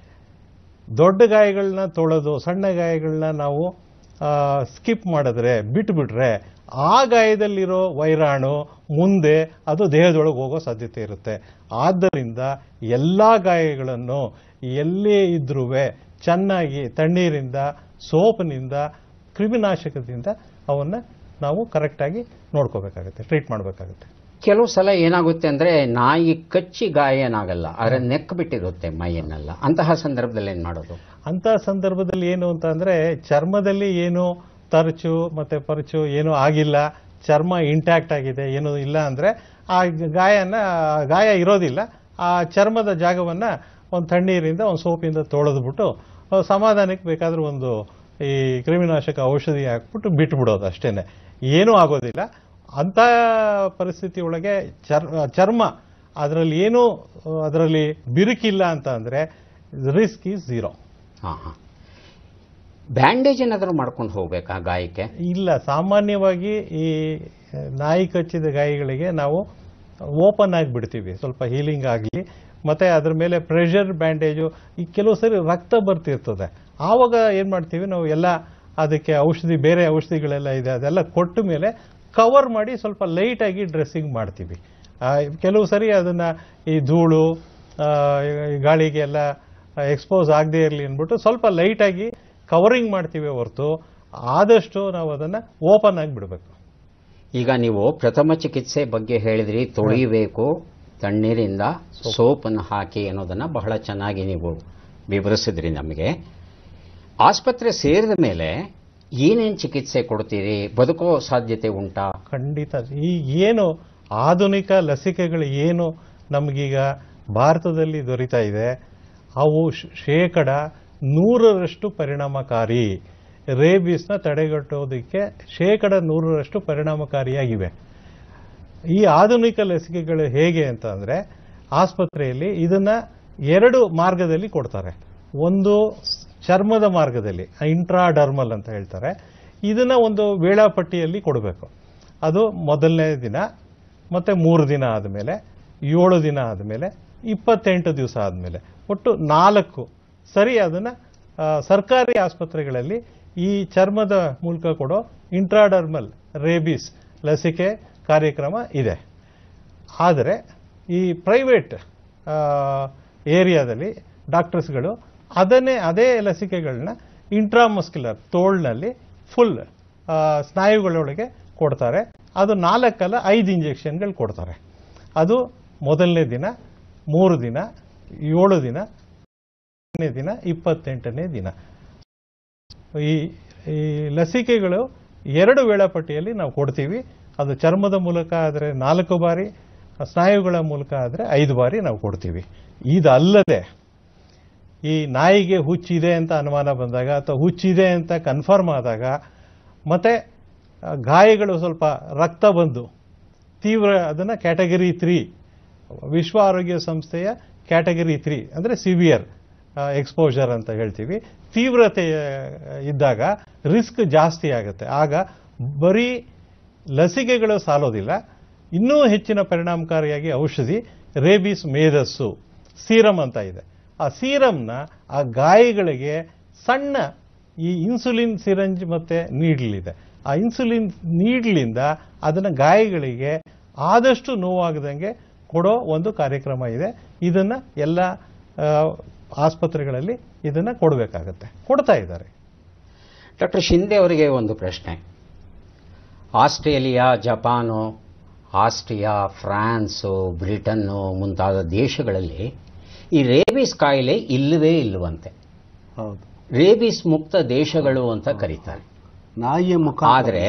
ದೊಡ್ಡ ಗಾಯಗಳನ್ನ ತೊಳೆದು ಸಣ್ಣ ಗಾಯಗಳನ್ನ ನಾವು ಸ್ಕಿಪ್ ಮಾಡಿದ್ರೆ ಬಿಟ್ಬಿಟ್ರೆ ಆ ಗಾಯದಲ್ಲಿರೋ ವೈರಾಣು ಮುಂದೆ ಅದು ದೇಹದೊಳಗೆ ಹೋಗೋ ಸಾಧ್ಯತೆ ಇರುತ್ತೆ ಆದ್ದರಿಂದ ಎಲ್ಲ ಗಾಯಗಳನ್ನು ಎಲ್ಲೇ ಇದ್ರೂ ಚೆನ್ನಾಗಿ ತಣ್ಣೀರಿಂದ ಸೋಪ್ನಿಂದ ಕ್ರಿಮಿನಾಶಕದಿಂದ ಅವನ್ನ ನಾವು ಕರೆಕ್ಟಾಗಿ ನೋಡ್ಕೋಬೇಕಾಗುತ್ತೆ ಟ್ರೀಟ್ ಮಾಡಬೇಕಾಗುತ್ತೆ ಕೆಲವು ಸಲ ಏನಾಗುತ್ತೆ ಅಂದ್ರೆ ನಾಯಿ ಕಚ್ಚಿ ಗಾಯ ಏನಾಗಲ್ಲ ಆದ್ರೆ ನೆಕ್ ಬಿಟ್ಟಿರುತ್ತೆ ಮೈಯನ್ನೆಲ್ಲ ಅಂತಹ ಸಂದರ್ಭದಲ್ಲಿ ಏನ್ ಮಾಡೋದು ಅಂತ ಸಂದರ್ಭದಲ್ಲಿ ಏನು ಅಂತ ಅಂದ್ರೆ ಚರ್ಮದಲ್ಲಿ ಏನು ತರಚು ಮತ್ತೆ ಪರಚು ಏನೂ ಆಗಿಲ್ಲ ಚರ್ಮ ಇಂಟ್ಯಾಕ್ಟ್ ಆಗಿದೆ ಏನೂ ಇಲ್ಲ ಅಂದ್ರೆ ಆ ಗಾಯನ ಆ ಗಾಯ ಇರೋದಿಲ್ಲ ಆ ಚರ್ಮದ ಜಾಗವನ್ನ ಒಂದು ತಣ್ಣೀರಿಂದ ಒಂದು ಸೋಪಿಂದ ತೊಳೆದ್ಬಿಟ್ಟು ಆ, ಸಮಾಧಾನಕ್ಕೆ ಬೇಕಾದ್ರೆ ಒಂದು ಈ ಕ್ರಿಮಿನಾಶಕ ಔಷಧಿ ಹಾಕ್ಬಿಟ್ಟು ಬಿಟ್ಬಿಡೋದು ಅಷ್ಟೇನೆ ಏನೂ ಆಗೋದಿಲ್ಲ ಅಂತ ಪರಿಸ್ಥಿತಿ ಒಳಗೆ ಚರ್ ಚರ್ಮ ಅದರಲ್ಲಿ ಏನೂ ಅದರಲ್ಲಿ ಬಿರುಕಿಲ್ಲ ಅಂತ ಅಂದ್ರೆ ರಿಸ್ಕ್ ಈಸ್ ಝೀರೋ ಹಾ ಹಾ ಬ್ಯಾಂಡೇಜ್ ಏನಾದರೂ ಮಾಡ್ಕೊಂಡು ಹೋಗ್ಬೇಕಾ ಗಾಯಕ್ಕೆ ಇಲ್ಲ ಸಾಮಾನ್ಯವಾಗಿ ಈ ನಾಯಿ ಕಚ್ಚಿದ ಗಾಯಗಳಿಗೆ ನಾವು ಓಪನ್ ಆಗಿ ಬಿಡ್ತೀವಿ ಸ್ವಲ್ಪ ಹೀಲಿಂಗ್ ಆಗಲಿ ಮತ್ತೆ ಅದ್ರ ಮೇಲೆ ಪ್ರೆಷರ್ ಬ್ಯಾಂಡೇಜು ಈ ಕೆಲವು ಸರಿ ರಕ್ತ ಬರ್ತಿರ್ತದೆ ಆವಾಗ ಏನು ಮಾಡ್ತೀವಿ ನಾವು ಎಲ್ಲ ಅದಕ್ಕೆ ಔಷಧಿ ಬೇರೆ ಔಷಧಿಗಳೆಲ್ಲ ಇದೆ ಅದೆಲ್ಲ ಕೊಟ್ಟ ಮೇಲೆ ಕವರ್ ಮಾಡಿ ಸ್ವಲ್ಪ ಲೈಟಾಗಿ ಡ್ರೆಸ್ಸಿಂಗ್ ಮಾಡ್ತೀವಿ ಆ, ಕೆಲವು ಸರಿ ಅದನ್ನ ಈ ಧೂಳು ಆ, ಈ ಗಾಳಿಗೆ ಎಲ್ಲ ಎಕ್ಸ್ಪೋಸ್ ಆಗದೆ ಇರಲಿ ಅಂದ್ಬಿಟ್ಟು ಸ್ವಲ್ಪ ಲೈಟಾಗಿ ಕವರಿಂಗ್ ಮಾಡ್ತೀವಿ ಹೊರತು ಆದಷ್ಟು ನಾವು ಅದನ್ನ ಓಪನ್ ಆಗಿ ಬಿಡಬೇಕು ಈಗ ನೀವು ಪ್ರಥಮ ಚಿಕಿತ್ಸೆ ಬಗ್ಗೆ ಹೇಳಿದ್ರಿ ತೊಳಿಬೇಕು ತಣ್ಣೀರಿಂದ ಸೋಪನ್ನು ಹಾಕಿ ಅನ್ನೋದನ್ನ ಬಹಳ ಚೆನ್ನಾಗಿ ನೀವು ವಿವರಿಸಿದ್ರಿ ನಮಗೆ ಆಸ್ಪತ್ರೆ ಸೇರಿದ ಮೇಲೆ ಏನೇನು ಚಿಕಿತ್ಸೆ ಕೊಡ್ತೀರಿ ಬದುಕೋ ಸಾಧ್ಯತೆ ಉಂಟಾ ಖಂಡಿತ ಈ ಏನು ಆಧುನಿಕ ಲಸಿಕೆಗಳು ಏನು ನಮಗೀಗ ಭಾರತದಲ್ಲಿ ದೊರೀತಾ ಇದೆ ಅವು ಶ್- ಶೇಕಡ ನೂರರಷ್ಟು ಪರಿಣಾಮಕಾರಿ ರೇಬಿಸ್ನ ತಡೆಗಟ್ಟೋದಕ್ಕೆ ಶೇಕಡ ನೂರರಷ್ಟು ಪರಿಣಾಮಕಾರಿಯಾಗಿವೆ ಈ ಆಧುನಿಕ ಲಸಿಕೆಗಳು ಹೇಗೆ ಅಂತ ಅಂದರೆ ಆಸ್ಪತ್ರೆಯಲ್ಲಿ ಇದನ್ನ ಎರಡು ಮಾರ್ಗದಲ್ಲಿ ಕೊಡ್ತಾರೆ ಒಂದು ಸ್- ಚರ್ಮದ ಮಾರ್ಗದಲ್ಲಿ ಇಂಟ್ರಾಡರ್ಮಲ್ ಅಂತ ಹೇಳ್ತಾರೆ ಇದನ್ನ ಒಂದು ವೇಳಾಪಟ್ಟಿಯಲ್ಲಿ ಕೊಡಬೇಕು ಅದು ಮೊದಲನೇ ದಿನ ಮತ್ತೆ ಮೂರು ದಿನ ಆದಮೇಲೆ ಏಳು ದಿನ ಆದಮೇಲೆ ಇಪ್ಪತ್ತೆಂಟು ದಿವಸ ಆದಮೇಲೆ ಒಟ್ಟು ನಾಲ್ಕು ಸರಿ ಅದನ್ನ ಆ, ಸರ್ಕಾರಿ ಆಸ್ಪತ್ರೆಗಳಲ್ಲಿ ಈ ಚರ್ಮದ ಮೂಲಕ ಕೊಡೋ ಇಂಟ್ರಾಡರ್ಮಲ್ ರೇಬಿಸ್ ಲಸಿಕೆ ಕಾರ್ಯಕ್ರಮ ಇದೆ ಆದರೆ ಈ ಪ್ರೈವೇಟ್ ಏರಿಯಾದಲ್ಲಿ ಡಾಕ್ಟರ್ಸ್ಗಳು ಅದನ್ನೇ ಅದೇ ಲಸಿಕೆಗಳನ್ನ ಇಂಟ್ರಾಮಸ್ಕ್ಯುಲರ್ ತೋಳ್ನಲ್ಲಿ ಫುಲ್ ಸ್ನಾಯುಗಳೊಳಗೆ ಕೊಡ್ತಾರೆ ಅದು ನಾಲ್ಕಲ್ಲ ಐದು ಇಂಜೆಕ್ಷನ್ಗಳು ಕೊಡ್ತಾರೆ ಅದು ಮೊದಲನೇ ದಿನ ಮೂರು ದಿನ ಏಳು ದಿನ ನೇ ದಿನ ಇಪ್ಪತ್ತೆಂಟನೇ ದಿನ ಈ ಈ ಲಸಿಕೆಗಳು ಎರಡು ವೇಳಾಪಟ್ಟಿಯಲ್ಲಿ ನಾವು ಕೊಡ್ತೀವಿ ಅದು ಚರ್ಮದ ಮೂಲಕ ಆದರೆ ನಾಲ್ಕು ಬಾರಿ ಸ್ನಾಯುಗಳ ಮೂಲಕ ಆದರೆ ಐದು ಬಾರಿ ನಾವು ಕೊಡ್ತೀವಿ ಇದಲ್ಲದೆ ಈ ನಾಯಿಗೆ ಹುಚ್ಚಿದೆ ಅಂತ ಅನುಮಾನ ಬಂದಾಗ ಅಥವಾ ಹುಚ್ಚಿದೆ ಅಂತ ಕನ್ಫರ್ಮ್ ಆದಾಗ ಮತ್ತೆ ಆ, ಗಾಯಗಳು ಸ್ವಲ್ಪ ರಕ್ತ ಬಂದು ತೀವ್ರ ಅದನ್ನು ಕ್ಯಾಟಗರಿ ತ್ರೀ ವಿಶ್ವ ಆರೋಗ್ಯ ಸಂಸ್ಥೆಯ ಕ್ಯಾಟಗರಿ ತ್ರೀ ಅಂದರೆ ಸಿವಿಯರ್ ಎಕ್ಸ್ಪೋಜರ್ ಅಂತ ಹೇಳ್ತೀವಿ ತೀವ್ರತೆ ಆ, ಇದ್ದಾಗ ರಿಸ್ಕ್ ಜಾಸ್ತಿ ಆಗುತ್ತೆ ಆಗ ಬರೀ ಲಸಿಕೆಗಳು ಸಾಲೋದಿಲ್ಲ ಇನ್ನೂ ಹೆಚ್ಚಿನ ಪರಿಣಾಮಕಾರಿಯಾಗಿ ಔಷಧಿ ರೇಬಿಸ್ ಮೇಧಸ್ಸು ಸೀರಮ್ ಅಂತ ಇದೆ ಆ ಸೀರಮ್ನ ಆ ಗಾಯಗಳಿಗೆ ಸಣ್ಣ ಈ ಇನ್ಸುಲಿನ್ ಸಿರಂಜ್ ಮತ್ತೆ ನೀಡ್ಲ್ ಇದೆ ಆ ಇನ್ಸುಲಿನ್ ನೀಡ್ಲಿಂದ ಅದನ್ನ ಗಾಯಗಳಿಗೆ ಆದಷ್ಟು ನೋವಾಗದಂಗೆ ಕೊಡೋ ಒಂದು ಕಾರ್ಯಕ್ರಮ ಇದೆ ಇದನ್ನ ಎಲ್ಲ ಆ, ಆಸ್ಪತ್ರೆಗಳಲ್ಲಿ ಇದನ್ನ ಕೊಡಬೇಕಾಗತ್ತೆ ಕೊಡ್ತಾ ಇದ್ದಾರೆ ಡಾಕ್ಟರ್ ಶಿಂದೆ ಅವರಿಗೆ ಒಂದು ಪ್ರಶ್ನೆ Australia Japan Austria France Britain ಮುಂತಾದ ದೇಶಗಳಲ್ಲಿ ಈ ರೇಬಿಸ್ ಕಾಯಿಲೆ ಇಲ್ಲವೇ ಇಲ್ಲವಂತೆ ಹೌದು ರೇಬಿಸ್ ಮುಕ್ತ ದೇಶಗಳು ಅಂತ ಕರೀತಾರೆ ನಾಯಿಯ ಮುಖ ಆದರೆ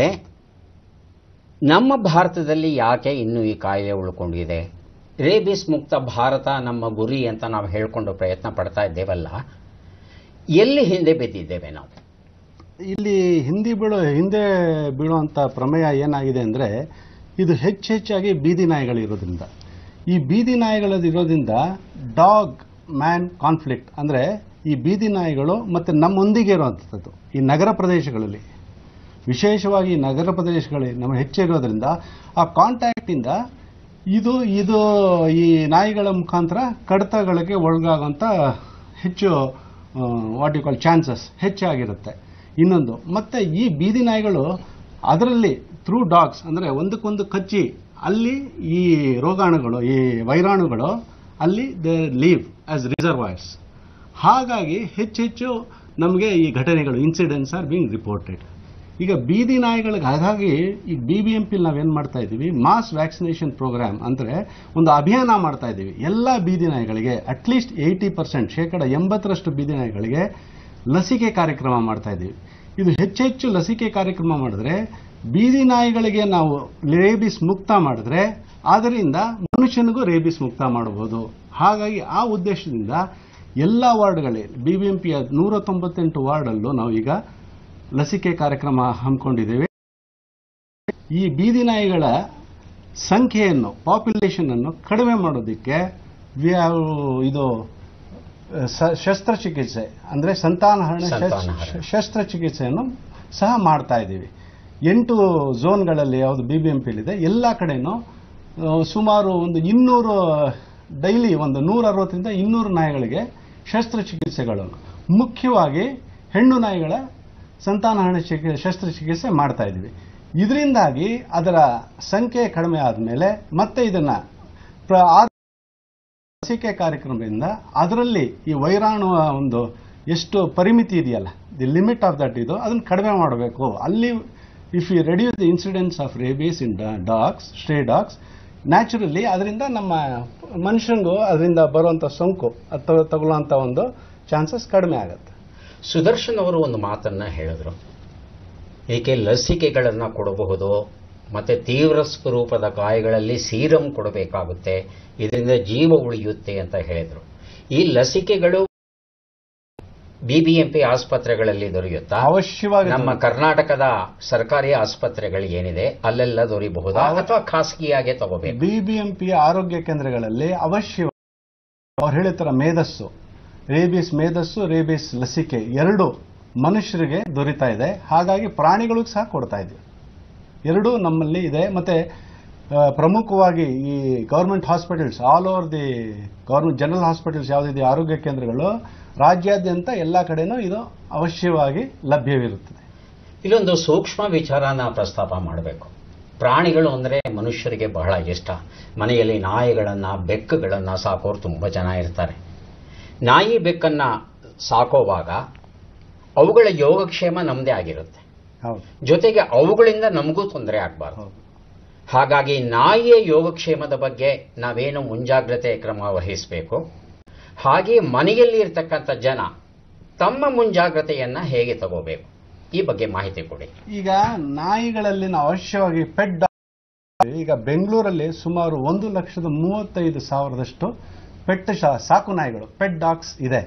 ನಮ್ಮ ಭಾರತದಲ್ಲಿ ಯಾಕೆ ಇನ್ನೂ ಈ ಕಾಯಿಲೆ ಉಳ್ಕೊಂಡಿದೆ ರೇಬಿಸ್ ಮುಕ್ತ ಭಾರತ ನಮ್ಮ ಗುರಿ ಅಂತ ನಾವು ಹೇಳ್ಕೊಂಡು ಪ್ರಯತ್ನ ಪಡ್ತಾ ಇದ್ದೇವಲ್ಲ ಎಲ್ಲಿ ಹಿಂದೆ ಬಿದ್ದಿದ್ದೇವೆ ನಾವು ಇಲ್ಲಿ ಹಿಂದಿ ಬೀಳೋ ಹಿಂದೆ ಬೀಳುವಂಥ ಪ್ರಮೇಯ ಏನಾಗಿದೆ ಅಂದರೆ ಇದು ಹೆಚ್ಚು ಹೆಚ್ಚಾಗಿ ಬೀದಿ ನಾಯಿಗಳಿರೋದ್ರಿಂದ ಈ ಬೀದಿ ನಾಯಿಗಳದಿರೋದ್ರಿಂದ ಡಾಗ್ ಮ್ಯಾನ್ ಕಾನ್ಫ್ಲಿಕ್ಟ್ ಅಂದರೆ ಈ ಬೀದಿ ನಾಯಿಗಳು ಮತ್ತು ನಮ್ಮೊಂದಿಗೆ ಇರುವಂಥದ್ದು ಈ ನಗರ ಪ್ರದೇಶಗಳಲ್ಲಿ ವಿಶೇಷವಾಗಿ ನಗರ ಪ್ರದೇಶಗಳಲ್ಲಿ ನಮ್ಮ ಹೆಚ್ಚಿರೋದ್ರಿಂದ ಆ ಕಾಂಟ್ಯಾಕ್ಟಿಂದ ಇದು ಇದು ಈ ನಾಯಿಗಳ ಮುಖಾಂತರ ಕಡತಗಳಿಗೆ ಒಳಗಾಗುವಂಥ ಹೆಚ್ಚು ವಾಟ್ ಯು ಕಾಲ್ ಚಾನ್ಸಸ್ ಹೆಚ್ಚಾಗಿರುತ್ತೆ ಇನ್ನೊಂದು ಮತ್ತೆ ಈ ಬೀದಿ ನಾಯಿಗಳು ಅದರಲ್ಲಿ ಥ್ರೂ ಡಾಗ್ಸ್ ಅಂದರೆ ಒಂದಕ್ಕೊಂದು ಕಚ್ಚಿ ಅಲ್ಲಿ ಈ ರೋಗಾಣುಗಳು ಈ ವೈರಾಣುಗಳು ಅಲ್ಲಿ ದೇ ಲೀವ್ ಆಸ್ ರಿಸರ್ವಾಯರ್ಸ್ ಹಾಗಾಗಿ ಹೆಚ್ಚೆಚ್ಚು ನಮಗೆ ಈ ಘಟನೆಗಳು ಇನ್ಸಿಡೆಂಟ್ಸ್ ಆರ್ ಬೀಂಗ್ ರಿಪೋರ್ಟೆಡ್ ಈಗ ಬೀದಿ ನಾಯಿಗಳಿಗೆ ಹಾಗಾಗಿ ಈ ಬಿ ಬಿ ಎಂ ಪಿಲಿ ನಾವೇನು ಮಾಡ್ತಾ ಇದ್ದೀವಿ ಮಾಸ್ ವ್ಯಾಕ್ಸಿನೇಷನ್ ಪ್ರೋಗ್ರಾಮ್ ಅಂದರೆ ಒಂದು ಅಭಿಯಾನ ಮಾಡ್ತಾ ಇದ್ದೀವಿ ಎಲ್ಲ ಬೀದಿ ನಾಯಿಗಳಿಗೆ ಅಟ್ಲೀಸ್ಟ್ ಏಯ್ಟಿ ಪರ್ಸೆಂಟ್ ಶೇಕಡ ಎಂಬತ್ತರಷ್ಟು ಬೀದಿ ನಾಯಿಗಳಿಗೆ ಲಸಿಕೆ ಕಾರ್ಯಕ್ರಮ ಮಾಡ್ತಾ ಇದ್ದೀವಿ ಇದು ಹೆಚ್ಚೆಚ್ಚು ಲಸಿಕೆ ಕಾರ್ಯಕ್ರಮ ಮಾಡಿದ್ರೆ ಬೀದಿ ನಾಯಿಗಳಿಗೆ ನಾವು ರೇಬಿಸ್ ಮುಕ್ತ ಮಾಡಿದ್ರೆ ಅದರಿಂದ ಮನುಷ್ಯನಿಗೂ ರೇಬಿಸ್ ಮುಕ್ತ ಮಾಡಬಹುದು ಹಾಗಾಗಿ ಆ ಉದ್ದೇಶದಿಂದ ಎಲ್ಲ ವಾರ್ಡ್ಗಳಲ್ಲಿ ಬಿ ಬಿ ಎಂ ಪಿಯ ನೂರ ತೊಂಬತ್ತೆಂಟು ವಾರ್ಡಲ್ಲೂ ನಾವು ಈಗ ಲಸಿಕೆ ಕಾರ್ಯಕ್ರಮ ಹಮ್ಮಿಕೊಂಡಿದ್ದೇವೆ ಈ ಬೀದಿ ನಾಯಿಗಳ ಸಂಖ್ಯೆಯನ್ನು ಪಾಪ್ಯುಲೇಷನ್ ಅನ್ನು ಕಡಿಮೆ ಮಾಡೋದಕ್ಕೆ we have ಇದು ಸ- ಶಸ್ತ್ರಚಿಕಿತ್ಸೆ ಅಂದ್ರೆ ಸಂತಾನಹರಣ ಶಸ್- ಸಂತಾನಹರಣ. ಶಸ್ತ್ರಚಿಕಿತ್ಸೆಯನ್ನು ಸಹ ಮಾಡ್ತಾ ಇದ್ದೀವಿ ಎಂಟು ಝೋನ್ಗಳಲ್ಲಿ ಯಾವುದು ಬಿ ಬಿ ಎಂ ಪಿಲಿದೆ ಎಲ್ಲ ಕಡೆನೂ ಆ, ಸುಮಾರು ಒಂದು ಇನ್ನೂರು ಡೈಲಿ ಒಂದು ನೂರ ಅರವತ್ತರಿಂದ ಇನ್ನೂರು ನಾಯಿಗಳಿಗೆ ಶಸ್ತ್ರಚಿಕಿತ್ಸೆಗಳು ಮುಖ್ಯವಾಗಿ ಹೆಣ್ಣು ನಾಯಿಗಳ ಸಂತಾನಹರಣ ಚಿಕಿ ಶಸ್ತ್ರಚಿಕಿತ್ಸೆ ಮಾಡ್ತಾ ಇದ್ದೀವಿ ಇದರಿಂದಾಗಿ ಅದರ ಸಂಖ್ಯೆ ಕಡಿಮೆ ಆದಮೇಲೆ ಮತ್ತೆ ಇದನ್ನ ಪ್ರ- ಆ ಲಸಿಕೆ ಕಾರ್ಯಕ್ರಮದಿಂದ ಅದರಲ್ಲಿ ಈ ವೈರಾಣುವ ಒಂದು ಎಷ್ಟು ಪರಿಮಿತಿ ಇದೆಯಲ್ಲ ದಿ ಲಿಮಿಟ್ ಆಫ್ ದಟ್ ಇದು ಅದನ್ನು ಕಡಿಮೆ ಮಾಡಬೇಕು ಅಲ್ಲಿ if you reduce the incidence of rabies in dogs stray dogs naturally ಅದರಿಂದ ನಮ್ಮ ಮನುಷ್ಯನಿಗೂ ಅದರಿಂದ ಬರುವಂಥ ಸೋಂಕು ಅಥವಾ ತಗೊಳ್ಳುವಂಥ ಒಂದು ಚಾನ್ಸಸ್ ಕಡಿಮೆ ಆಗುತ್ತೆ ಸುದರ್ಶನ್ ಅವರು ಒಂದು ಮಾತನ್ನ ಹೇಳಿದ್ರು ಏಕೆ ಲಸಿಕೆಗಳನ್ನು ಕೊಡಬಹುದು ಮತ್ತೆ ತೀವ್ರ ಸ್ವರೂಪದ ಗಾಯಗಳಲ್ಲಿ ಸೀರಂ ಕೊಡಬೇಕಾಗುತ್ತೆ ಇದರಿಂದ ಜೀವ ಉಳಿಯುತ್ತೆ ಅಂತ ಹೇಳಿದ್ರು ಈ ಲಸಿಕೆಗಳು ಬಿಬಿಎಂಪಿ ಆಸ್ಪತ್ರೆಗಳಲ್ಲಿ ದೊರೆಯುತ್ತಾ ಅವಶ್ಯವಾಗಿ ನಮ್ಮ ಕರ್ನಾಟಕದ ಸರ್ಕಾರಿ ಆಸ್ಪತ್ರೆಗಳು ಏನಿದೆ ಅಲ್ಲೆಲ್ಲ ದೊರೆಯಬಹುದಾ ಅಥವಾ ಖಾಸಗಿಯಾಗೆ ತಗೋಬೇಕು ಬಿಬಿಎಂಪಿ ಆರೋಗ್ಯ ಕೇಂದ್ರಗಳಲ್ಲಿ ಅವಶ್ಯ ಅವ್ರು ಹೇಳಿತರ ಮೇಧಸ್ಸು ರೇಬಿಸ್ ಮೇಧಸ್ಸು ರೇಬಿಸ್ ಲಸಿಕೆ ಎರಡು ಮನುಷ್ಯರಿಗೆ ದೊರೀತಾ ಇದೆ ಹಾಗಾಗಿ ಪ್ರಾಣಿಗಳಿಗೂ ಸಹ ಕೊಡ್ತಾ ಇದ್ದೀವಿ ಎರಡೂ ನಮ್ಮಲ್ಲಿ ಇದೆ ಮತ್ತೆ ಆ, ಪ್ರಮುಖವಾಗಿ ಈ government hospitals all over the government general hospitals ಯಾವುದಿದೆ ಆರೋಗ್ಯ ಕೇಂದ್ರಗಳು ರಾಜ್ಯಾದ್ಯಂತ ಎಲ್ಲ ಕಡೆನೂ ಇದು ಅವಶ್ಯವಾಗಿ ಲಭ್ಯವಿರುತ್ತದೆ ಇಲ್ಲೊಂದು ಸೂಕ್ಷ್ಮ ವಿಚಾರನ ಪ್ರಸ್ತಾಪ ಮಾಡಬೇಕು ಪ್ರಾಣಿಗಳು ಅಂದರೆ ಮನುಷ್ಯರಿಗೆ ಬಹಳ ಇಷ್ಟ ಮನೆಯಲ್ಲಿ ನಾಯಿಗಳನ್ನ ಬೆಕ್ಕುಗಳನ್ನ ಸಾಕೋರು ತುಂಬ ಜನ ಇರ್ತಾರೆ ನಾಯಿ ಬೆಕ್ಕನ್ನ ಸಾಕೋವಾಗ ಅವುಗಳ ಯೋಗಕ್ಷೇಮ ನಮ್ಮದೇ ಆಗಿರುತ್ತೆ ಹೌದು ಜೊತೆಗೆ ಅವುಗಳಿಂದ ನಮಗೂ ತೊಂದರೆ ಆಗಬಾರ್ದು ಹೌದು ಹಾಗಾಗಿ ನಾಯಿಯ ಯೋಗಕ್ಷೇಮದ ಬಗ್ಗೆ ನಾವೇನು ಮುಂಜಾಗ್ರತೆ ಕ್ರಮ ವಹಿಸಬೇಕು ಹಾಗೆ ಮನೆಯಲ್ಲಿ ಇರ್ತಕ್ಕಂಥ ಜನ ತಮ್ಮ ಮುಂಜಾಗ್ರತೆಯನ್ನ ಹೇಗೆ ತಗೋಬೇಕು ಈ ಬಗ್ಗೆ ಮಾಹಿತಿ ಕೊಡಿ ಈಗ ನಾಯಿಗಳಲ್ಲಿ ನಾವು ಅವಶ್ಯವಾಗಿ ಪೆಟ್ ಡಾಗ್ ಈಗ ಬೆಂಗಳೂರಲ್ಲಿ ಸುಮಾರು ಒಂದು ಲಕ್ಷದ ಮೂವತ್ತೈದು ಸಾವಿರದಷ್ಟು ಪೆಟ್ ಶಾ ಸಾಕು ನಾಯಿಗಳು ಪೆಟ್ ಡಾಗ್ಸ್ ಇದೆ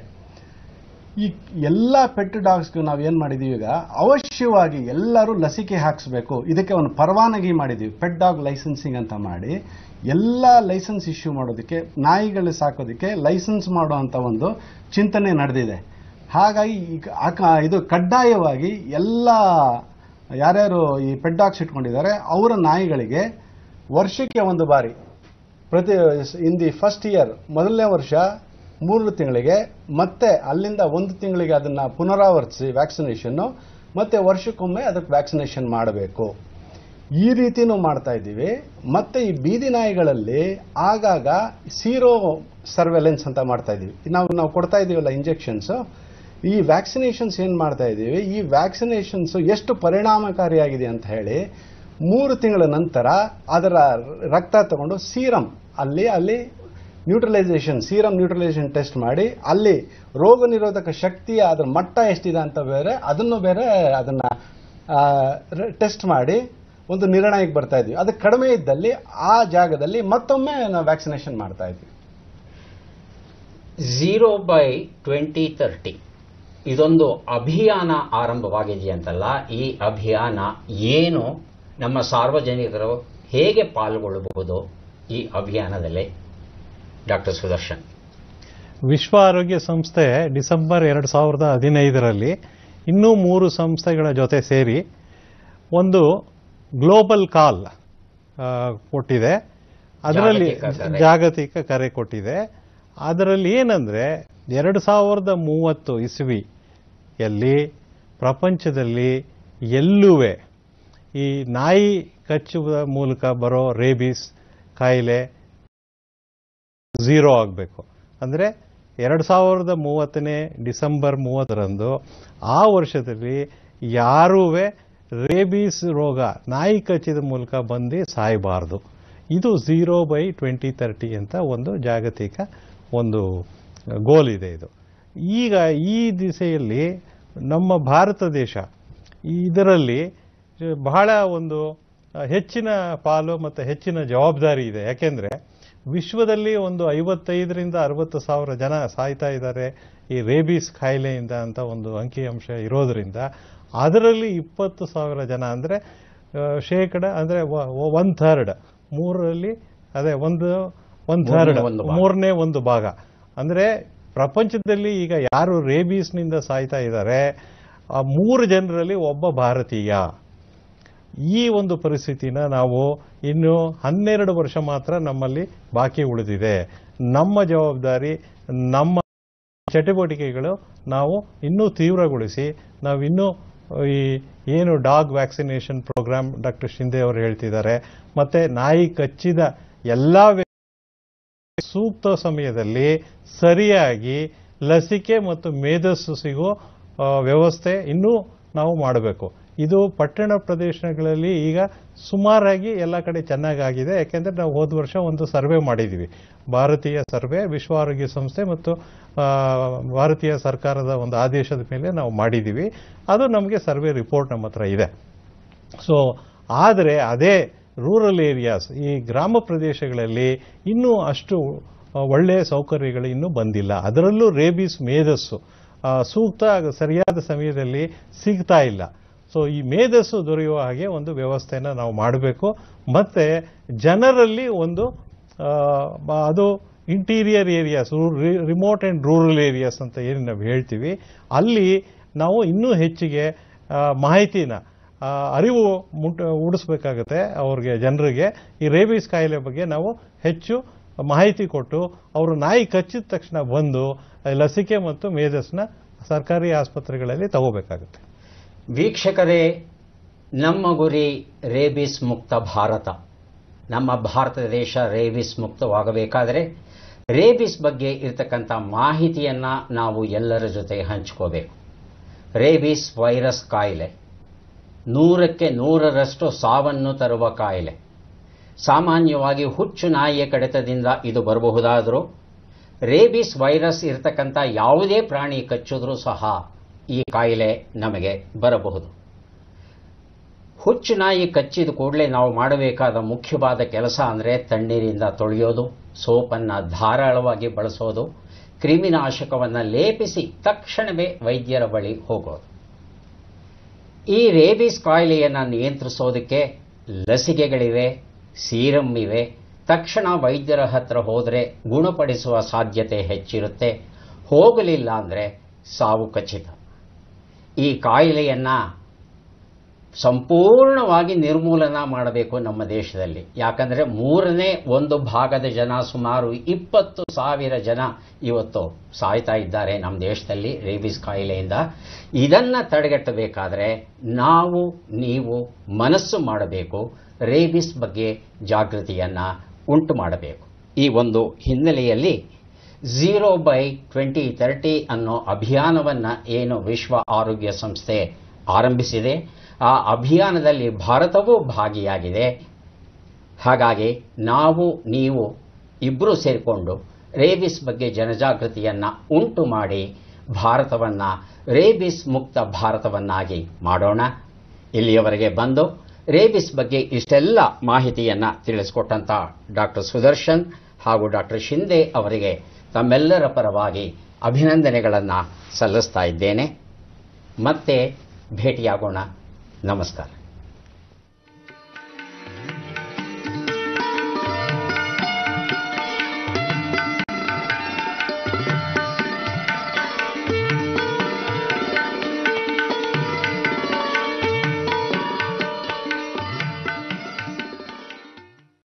ಈ ಎಲ್ಲ ಪೆಟ್ ಡಾಗ್ಸ್ಗೂ ನಾವು ಏನು ಮಾಡಿದೀವಿ ಈಗ ಅವಶ್ಯವಾಗಿ ಎಲ್ಲರೂ ಲಸಿಕೆ ಹಾಕಿಸ್ಬೇಕು ಇದಕ್ಕೆ ಒಂದು ಪರವಾನಗಿ ಮಾಡಿದ್ದೀವಿ ಪೆಟ್ ಡಾಗ್ ಲೈಸೆನ್ಸಿಂಗ್ ಅಂತ ಮಾಡಿ ಎಲ್ಲ ಲೈಸೆನ್ಸ್ ಇಶ್ಯೂ ಮಾಡೋದಕ್ಕೆ ನಾಯಿಗಳು ಸಾಕೋದಕ್ಕೆ ಲೈಸೆನ್ಸ್ ಮಾಡುವಂಥ ಒಂದು ಚಿಂತನೆ ನಡೆದಿದೆ ಹಾಗಾಗಿ ಈಗ ಆಕ- ಇದು ಕಡ್ಡಾಯವಾಗಿ ಎಲ್ಲ ಯಾರ್ಯಾರು ಈ ಪೆಟ್ ಡಾಗ್ಸ್ ಇಟ್ಕೊಂಡಿದ್ದಾರೆ ಅವರ ನಾಯಿಗಳಿಗೆ ವರ್ಷಕ್ಕೆ ಒಂದು ಬಾರಿ ಪ್ರತಿ ಇನ್ ದಿ ಫಸ್ಟ್ ಇಯರ್ ಮೊದಲನೇ ವರ್ಷ ಮೂರು ತಿಂಗಳಿಗೆ ಮತ್ತೆ ಅಲ್ಲಿಂದ ಒಂದು ತಿಂಗಳಿಗೆ ಅದನ್ನ ಪುನರಾವರ್ತಿಸಿ ವ್ಯಾಕ್ಸಿನೇಷನ್ನು ಮತ್ತೆ ವರ್ಷಕ್ಕೊಮ್ಮೆ ಅದಕ್ಕೆ ವ್ಯಾಕ್ಸಿನೇಷನ್ ಮಾಡಬೇಕು ಈ ರೀತಿನೂ ಮಾಡ್ತಾ ಇದ್ದೀವಿ ಮತ್ತೆ ಈ ಬೀದಿ ನಾಯಿಗಳಲ್ಲಿ ಆಗಾಗ ಸೀರೋ ಸರ್ವೆಲೆನ್ಸ್ ಅಂತ ಮಾಡ್ತಾ ಇದ್ದೀವಿ ನಾವು ನಾವು ಕೊಡ್ತಾ ಇದ್ದೀವಲ್ಲ ಇಂಜೆಕ್ಷನ್ಸ್ ಈ ವ್ಯಾಕ್ಸಿನೇಷನ್ಸ್ ಏನು ಮಾಡ್ತಾ ಇದ್ದೀವಿ ಈ ವ್ಯಾಕ್ಸಿನೇಷನ್ಸ್ ಎಷ್ಟು ಪರಿಣಾಮಕಾರಿಯಾಗಿದೆ ಅಂತ ಹೇಳಿ ಮೂರು ತಿಂಗಳ ನಂತರ ಅದರ ರಕ್ತ ತಗೊಂಡು ಸೀರಮ್ ಅಲ್ಲಿ ಅಲ್ಲಿ ನ್ಯೂಟ್ರಲೈಸೇಷನ್ ಸೀರಮ್ ನ್ಯೂಟ್ರಲೈಸೇಷನ್ ಟೆಸ್ಟ್ ಮಾಡಿ ಅಲ್ಲಿ ರೋಗ ನಿರೋಧಕ ಶಕ್ತಿಯ ಅದರ ಮಟ್ಟ ಎಷ್ಟಿದೆ ಅಂತ ಬೇರೆ ಅದನ್ನು ಬೇರೆ ಅದನ್ನ ಟೆಸ್ಟ್ ಮಾಡಿ ಒಂದು ನಿರ್ಣಯಕ್ಕೆ ಬರ್ತಾ ಇದ್ವಿ ಅದು ಕಡಿಮೆ ಇದ್ದಲ್ಲಿ ಆ ಜಾಗದಲ್ಲಿ ಮತ್ತೊಮ್ಮೆ ನಾವು ವ್ಯಾಕ್ಸಿನೇಷನ್ ಮಾಡ್ತಾ ಇದ್ವಿ ಝೀರೋ ಬೈ ಟ್ವೆಂಟಿ ತರ್ಟಿ ಇದೊಂದು ಅಭಿಯಾನ ಆರಂಭವಾಗಿದೆಯಂತಲ್ಲ ಈ ಅಭಿಯಾನ ಏನು ನಮ್ಮ ಸಾರ್ವಜನಿಕರು ಹೇಗೆ ಪಾಲ್ಗೊಳ್ಳಬಹುದು ಈ ಅಭಿಯಾನದಲ್ಲಿ ಡಾಕ್ಟರ್ ಸುದರ್ಶನ್ ವಿಶ್ವ ಆರೋಗ್ಯ ಸಂಸ್ಥೆ ಡಿಸೆಂಬರ್ ಎರಡು ಸಾವಿರದ ಹದಿನೈದರಲ್ಲಿ ಇನ್ನೂ ಮೂರು ಸಂಸ್ಥೆಗಳ ಜೊತೆ ಸೇರಿ ಒಂದು ಗ್ಲೋಬಲ್ ಕಾಲ್ ಆ, ಕೊಟ್ಟಿದೆ ಅದರಲ್ಲಿ ಜಾಗತಿಕ ಕರೆ. ಜಾಗತಿಕ ಕರೆ ಕೊಟ್ಟಿದೆ ಅದರಲ್ಲಿ ಏನಂದ್ರೆ ಎರಡು ಸಾವಿರದ ಮೂವತ್ತು ಇಸ್ವಿಯಲ್ಲಿ ಪ್ರಪಂಚದಲ್ಲಿ ಎಲ್ಲೂವೆ ಈ ನಾಯಿ ಕಚ್ಚುವ ಮೂಲಕ ಬರೋ ರೇಬಿಸ್ ಕಾಯಿಲೆ ಝೀರೋ ಆಗಬೇಕು ಅಂದರೆ ಎರಡು ಸಾವಿರದ ಮೂವತ್ತನೇ ಡಿಸೆಂಬರ್ ಮೂವತ್ತರಂದು ಆ ವರ್ಷದಲ್ಲಿ ಯಾರೂ ರೇಬೀಸ್ ರೋಗ ನಾಯಿ ಕಚ್ಚಿದ ಮೂಲಕ ಬಂದು ಸಾಯಬಾರ್ದು ಇದು ಝೀರೋ ಬೈ ಟ್ವೆಂಟಿ ತರ್ಟಿ ಅಂತ ಒಂದು ಜಾಗತಿಕ ಒಂದು ಗೋಲ್ ಇದೆ ಇದು ಈಗ ಈ ದಿಸೆಯಲ್ಲಿ ನಮ್ಮ ಭಾರತ ದೇಶ ಇದರಲ್ಲಿ ಬಹಳ ಒಂದು ಹೆಚ್ಚಿನ ಪಾಲು ಮತ್ತು ಹೆಚ್ಚಿನ ಜವಾಬ್ದಾರಿ ಇದೆ ಯಾಕೆಂದ್ರೆ ವಿಶ್ವದಲ್ಲಿ ಒಂದು ಐವತ್ತೈದರಿಂದ ಅರವತ್ತು ಸಾವಿರ ಜನ ಸಾಯ್ತಾ ಇದ್ದಾರೆ ಈ ರೇಬೀಸ್ ಕಾಯಿಲೆಯಿಂದ ಅಂತ ಒಂದು ಅಂಕಿಅಂಶ ಇರೋದ್ರಿಂದ ಅದರಲ್ಲಿ ಇಪ್ಪತ್ತು ಸಾವಿರ ಜನ ಅಂದರೆ ಶೇಕಡ ಅಂದರೆ ಒನ್ ಥರ್ಡ್ ಮೂರರಲ್ಲಿ ಅದೇ ಒಂದು ಒನ್ ಥರ್ಡ್ ಮೂರನೇ ಒಂದು ಭಾಗ. ಮೂರನೇ ಒಂದು ಭಾಗ ಅಂದರೆ ಪ್ರಪಂಚದಲ್ಲಿ ಈಗ ಯಾರು ರೇಬೀಸ್ನಿಂದ ಸಾಯ್ತಾ ಇದ್ದಾರೆ ಆ ಮೂರು ಜನರಲ್ಲಿ ಒಬ್ಬ ಭಾರತೀಯ ಈ ಒಂದು ಪರಿಸ್ಥಿತಿನ ನಾವು ಇನ್ನು ಹನ್ನೆರಡು ವರ್ಷ ಮಾತ್ರ ನಮ್ಮಲ್ಲಿ ಬಾಕಿ ಉಳಿದಿದೆ ನಮ್ಮ ಜವಾಬ್ದಾರಿ ನಮ್ಮ ಚಟುವಟಿಕೆಗಳು ನಾವು ಇನ್ನೂ ತೀವ್ರಗೊಳಿಸಿ ನಾವು ಇನ್ನೂ ಈ ಏನು dog vaccination program doctor Shinde ಅವರು ಹೇಳ್ತಿದ್ದಾರೆ ಮತ್ತೆ ನಾಯಿ ಕಚ್ಚಿದ ಎಲ್ಲ ಸೂಕ್ತ ಸಮಯದಲ್ಲಿ ಸರಿಯಾಗಿ ಲಸಿಕೆ ಮತ್ತು ಮೇಧಸ್ಸು ಸಿಗೋ ಆ, ವ್ಯವಸ್ಥೆ ಇನ್ನೂ ನಾವು ಮಾಡಬೇಕು ಇದು ಪಟ್ಟಣ ಪ್ರದೇಶಗಳಲ್ಲಿ ಈಗ ಸುಮಾರಾಗಿ ಎಲ್ಲ ಕಡೆ ಚೆನ್ನಾಗಾಗಿದೆ ಯಾಕೆಂದ್ರೆ ನಾವು ಹೋದ ವರ್ಷ ಒಂದು ಸರ್ವೆ ಮಾಡಿದ್ದೀವಿ ಭಾರತೀಯ ಸರ್ವೆ ವಿಶ್ವ ಆರೋಗ್ಯ ಸಂಸ್ಥೆ ಮತ್ತು ಆ, ಭಾರತೀಯ ಸರ್ಕಾರದ ಒಂದು ಆದೇಶದ ಮೇಲೆ ನಾವು ಮಾಡಿದ್ದೀವಿ ಅದು ನಮಗೆ ಸರ್ವೆ ರಿಪೋರ್ಟ್ ನಮ್ಮ ಹತ್ರ ಇದೆ ಸೊ ಆದರೆ ಅದೇ ರೂರಲ್ ಏರಿಯಾಸ್ ಈ ಗ್ರಾಮ ಪ್ರದೇಶಗಳಲ್ಲಿ ಇನ್ನೂ ಅಷ್ಟು ಆ, ಒಳ್ಳೆಯ ಸೌಕರ್ಯಗಳು ಇನ್ನೂ ಬಂದಿಲ್ಲ ಅದರಲ್ಲೂ ರೇಬಿಸ್ ಮೇಧಸ್ಸು ಆ, ಸೂಕ್ತ ಸರಿಯಾದ ಸಮಯದಲ್ಲಿ ಸಿಗ್ತಾ ಇಲ್ಲ ಸೊ ಈ ಮೇಧಸ್ಸು ದೊರೆಯುವ ಹಾಗೆ ಒಂದು ವ್ಯವಸ್ಥೆನ ನಾವು ಮಾಡಬೇಕು ಮತ್ತೆ ಜನರಲ್ಲಿ ಒಂದು ಆ, ಬ- ಅದು interior areas remote and rural areas ಅಂತ ಏನು ನಾವು ಹೇಳ್ತೀವಿ ಅಲ್ಲಿ ನಾವು ಇನ್ನೂ ಹೆಚ್ಚಿಗೆ ಆ, ಮಾಹಿತಿನ ಆ, ಅರಿವು ಮುಟ್ ಮೂಡಿಸ್ಬೇಕಾಗತ್ತೆ ಅವ್ರಿಗೆ ಜನರಿಗೆ ಈ ರೇಬೀಸ್ ಕಾಯಿಲೆ ಬಗ್ಗೆ ನಾವು ಹೆಚ್ಚು ಮಾಹಿತಿ ಕೊಟ್ಟು ಅವರು ನಾಯಿ ಕಚ್ಚಿದ ತಕ್ಷಣ ಬಂದು ಲಸಿಕೆ ಮತ್ತು ಮೇಧಸ್ನ ಸರ್ಕಾರಿ ಆಸ್ಪತ್ರೆಗಳಲ್ಲಿ ತಗೋಬೇಕಾಗುತ್ತೆ ವೀಕ್ಷಕರೇ ನಮ್ಮ ಗುರಿ ರೇಬಿಸ್ ಮುಕ್ತ ಭಾರತ ನಮ್ಮ ಭಾರತ ದೇಶ ರೇಬಿಸ್ ಮುಕ್ತವಾಗಬೇಕಾದರೆ ರೇಬಿಸ್ ಬಗ್ಗೆ ಇರತಕ್ಕಂಥ ಮಾಹಿತಿಯನ್ನ ನಾವು ಎಲ್ಲರ ಜೊತೆ ಹಂಚ್ಕೋಬೇಕು ರೇಬಿಸ್ ವೈರಸ್ ಕಾಯಿಲೆ ನೂರಕ್ಕೆ ನೂರರಷ್ಟು ಸಾವನ್ನು ತರುವ ಕಾಯಿಲೆ ಸಾಮಾನ್ಯವಾಗಿ ಹುಚ್ಚು ನಾಯಿಯ ಕಡಿತದಿಂದ ಇದು ಬರಬಹುದಾದರೂ ರೇಬಿಸ್ ವೈರಸ್ ಇರತಕ್ಕಂಥ ಯಾವುದೇ ಪ್ರಾಣಿ ಕಚ್ಚಿದ್ರೂ ಸಹ ಈ ಕಾಯಿಲೆ ನಮಗೆ ಬರಬಹುದು ಹುಚ್ಚು ನಾಯಿ ಕಚ್ಚಿದ ಕೂಡಲೇ ನಾವು ಮಾಡಬೇಕಾದ ಮುಖ್ಯವಾದ ಕೆಲಸ ಅಂದರೆ ತಣ್ಣೀರಿಂದ ತೊಳೆಯೋದು ಸೋಪನ್ನು ಧಾರಾಳವಾಗಿ ಬಳಸೋದು ಕ್ರಿಮಿನಾಶಕವನ್ನು ಲೇಪಿಸಿ ತಕ್ಷಣವೇ ವೈದ್ಯರ ಬಳಿ ಹೋಗೋದು ಈ ರೇಬಿಸ್ ಕಾಯಿಲೆಯನ್ನು ನಿಯಂತ್ರಿಸೋದಕ್ಕೆ ಲಸಿಕೆಗಳಿವೆ ಸೀರಮ್ ಇವೆ ತಕ್ಷಣ ವೈದ್ಯರ ಹತ್ರ ಹೋದರೆ ಗುಣಪಡಿಸುವ ಸಾಧ್ಯತೆ ಹೆಚ್ಚಿರುತ್ತೆ ಹೋಗಲಿಲ್ಲ ಅಂದರೆ ಸಾವು ಖಚಿತ ಈ ಕಾಯಿಲೆಯನ್ನು ಸಂಪೂರ್ಣವಾಗಿ ನಿರ್ಮೂಲನ ಮಾಡಬೇಕು ನಮ್ಮ ದೇಶದಲ್ಲಿ ಯಾಕಂದರೆ ಮೂರನೇ ಒಂದು ಭಾಗದ ಜನ ಸುಮಾರು ಇಪ್ಪತ್ತು ಸಾವಿರ ಜನ ಇವತ್ತು ಸಾಯ್ತಾ ಇದ್ದಾರೆ ನಮ್ಮ ದೇಶದಲ್ಲಿ ರೇಬಿಸ್ ಕಾಯಿಲೆಯಿಂದ ಇದನ್ನು ತಡೆಗಟ್ಟಬೇಕಾದ್ರೆ ನಾವು ನೀವು ಮನಸ್ಸು ಮಾಡಬೇಕು ರೇಬಿಸ್ ಬಗ್ಗೆ ಜಾಗೃತಿಯನ್ನು ಉಂಟು ಮಾಡಬೇಕು ಈ ಒಂದು ಹಿನ್ನೆಲೆಯಲ್ಲಿ ಝೀರೋ ಬೈ ಟ್ವೆಂಟಿ ತರ್ಟಿ ಅನ್ನೋ ಅಭಿಯಾನವನ್ನು ಏನು ವಿಶ್ವ ಆರೋಗ್ಯ ಸಂಸ್ಥೆ ಆರಂಭಿಸಿದೆ ಆ ಅಭಿಯಾನದಲ್ಲಿ ಭಾರತವೂ ಭಾಗಿಯಾಗಿದೆ ಹಾಗಾಗಿ ನಾವು ನೀವು ಇಬ್ಬರೂ ಸೇರಿಕೊಂಡು ರೇಬಿಸ್ ಬಗ್ಗೆ ಜನಜಾಗೃತಿಯನ್ನು ಉಂಟು ಮಾಡಿ ಭಾರತವನ್ನು ರೇಬಿಸ್ ಮುಕ್ತ ಭಾರತವನ್ನಾಗಿ ಮಾಡೋಣ ಇಲ್ಲಿಯವರೆಗೆ ಬಂದು ರೇಬಿಸ್ ಬಗ್ಗೆ ಇಷ್ಟೆಲ್ಲ ಮಾಹಿತಿಯನ್ನು ತಿಳಿಸಿಕೊಟ್ಟಂತ ಡಾಕ್ಟರ್ ಸುದರ್ಶನ್ ಹಾಗೂ ಡಾಕ್ಟರ್ ಶಿಂದೆ ಅವರಿಗೆ ತಮ್ಮೆಲ್ಲರ ಪರವಾಗಿ ಅಭಿನಂದನೆಗಳನ್ನು ಸಲ್ಲಿಸ್ತಾ ಇದ್ದೇನೆ ಮತ್ತೆ ಭೇಟಿಯಾಗೋಣ ನಮಸ್ಕಾರ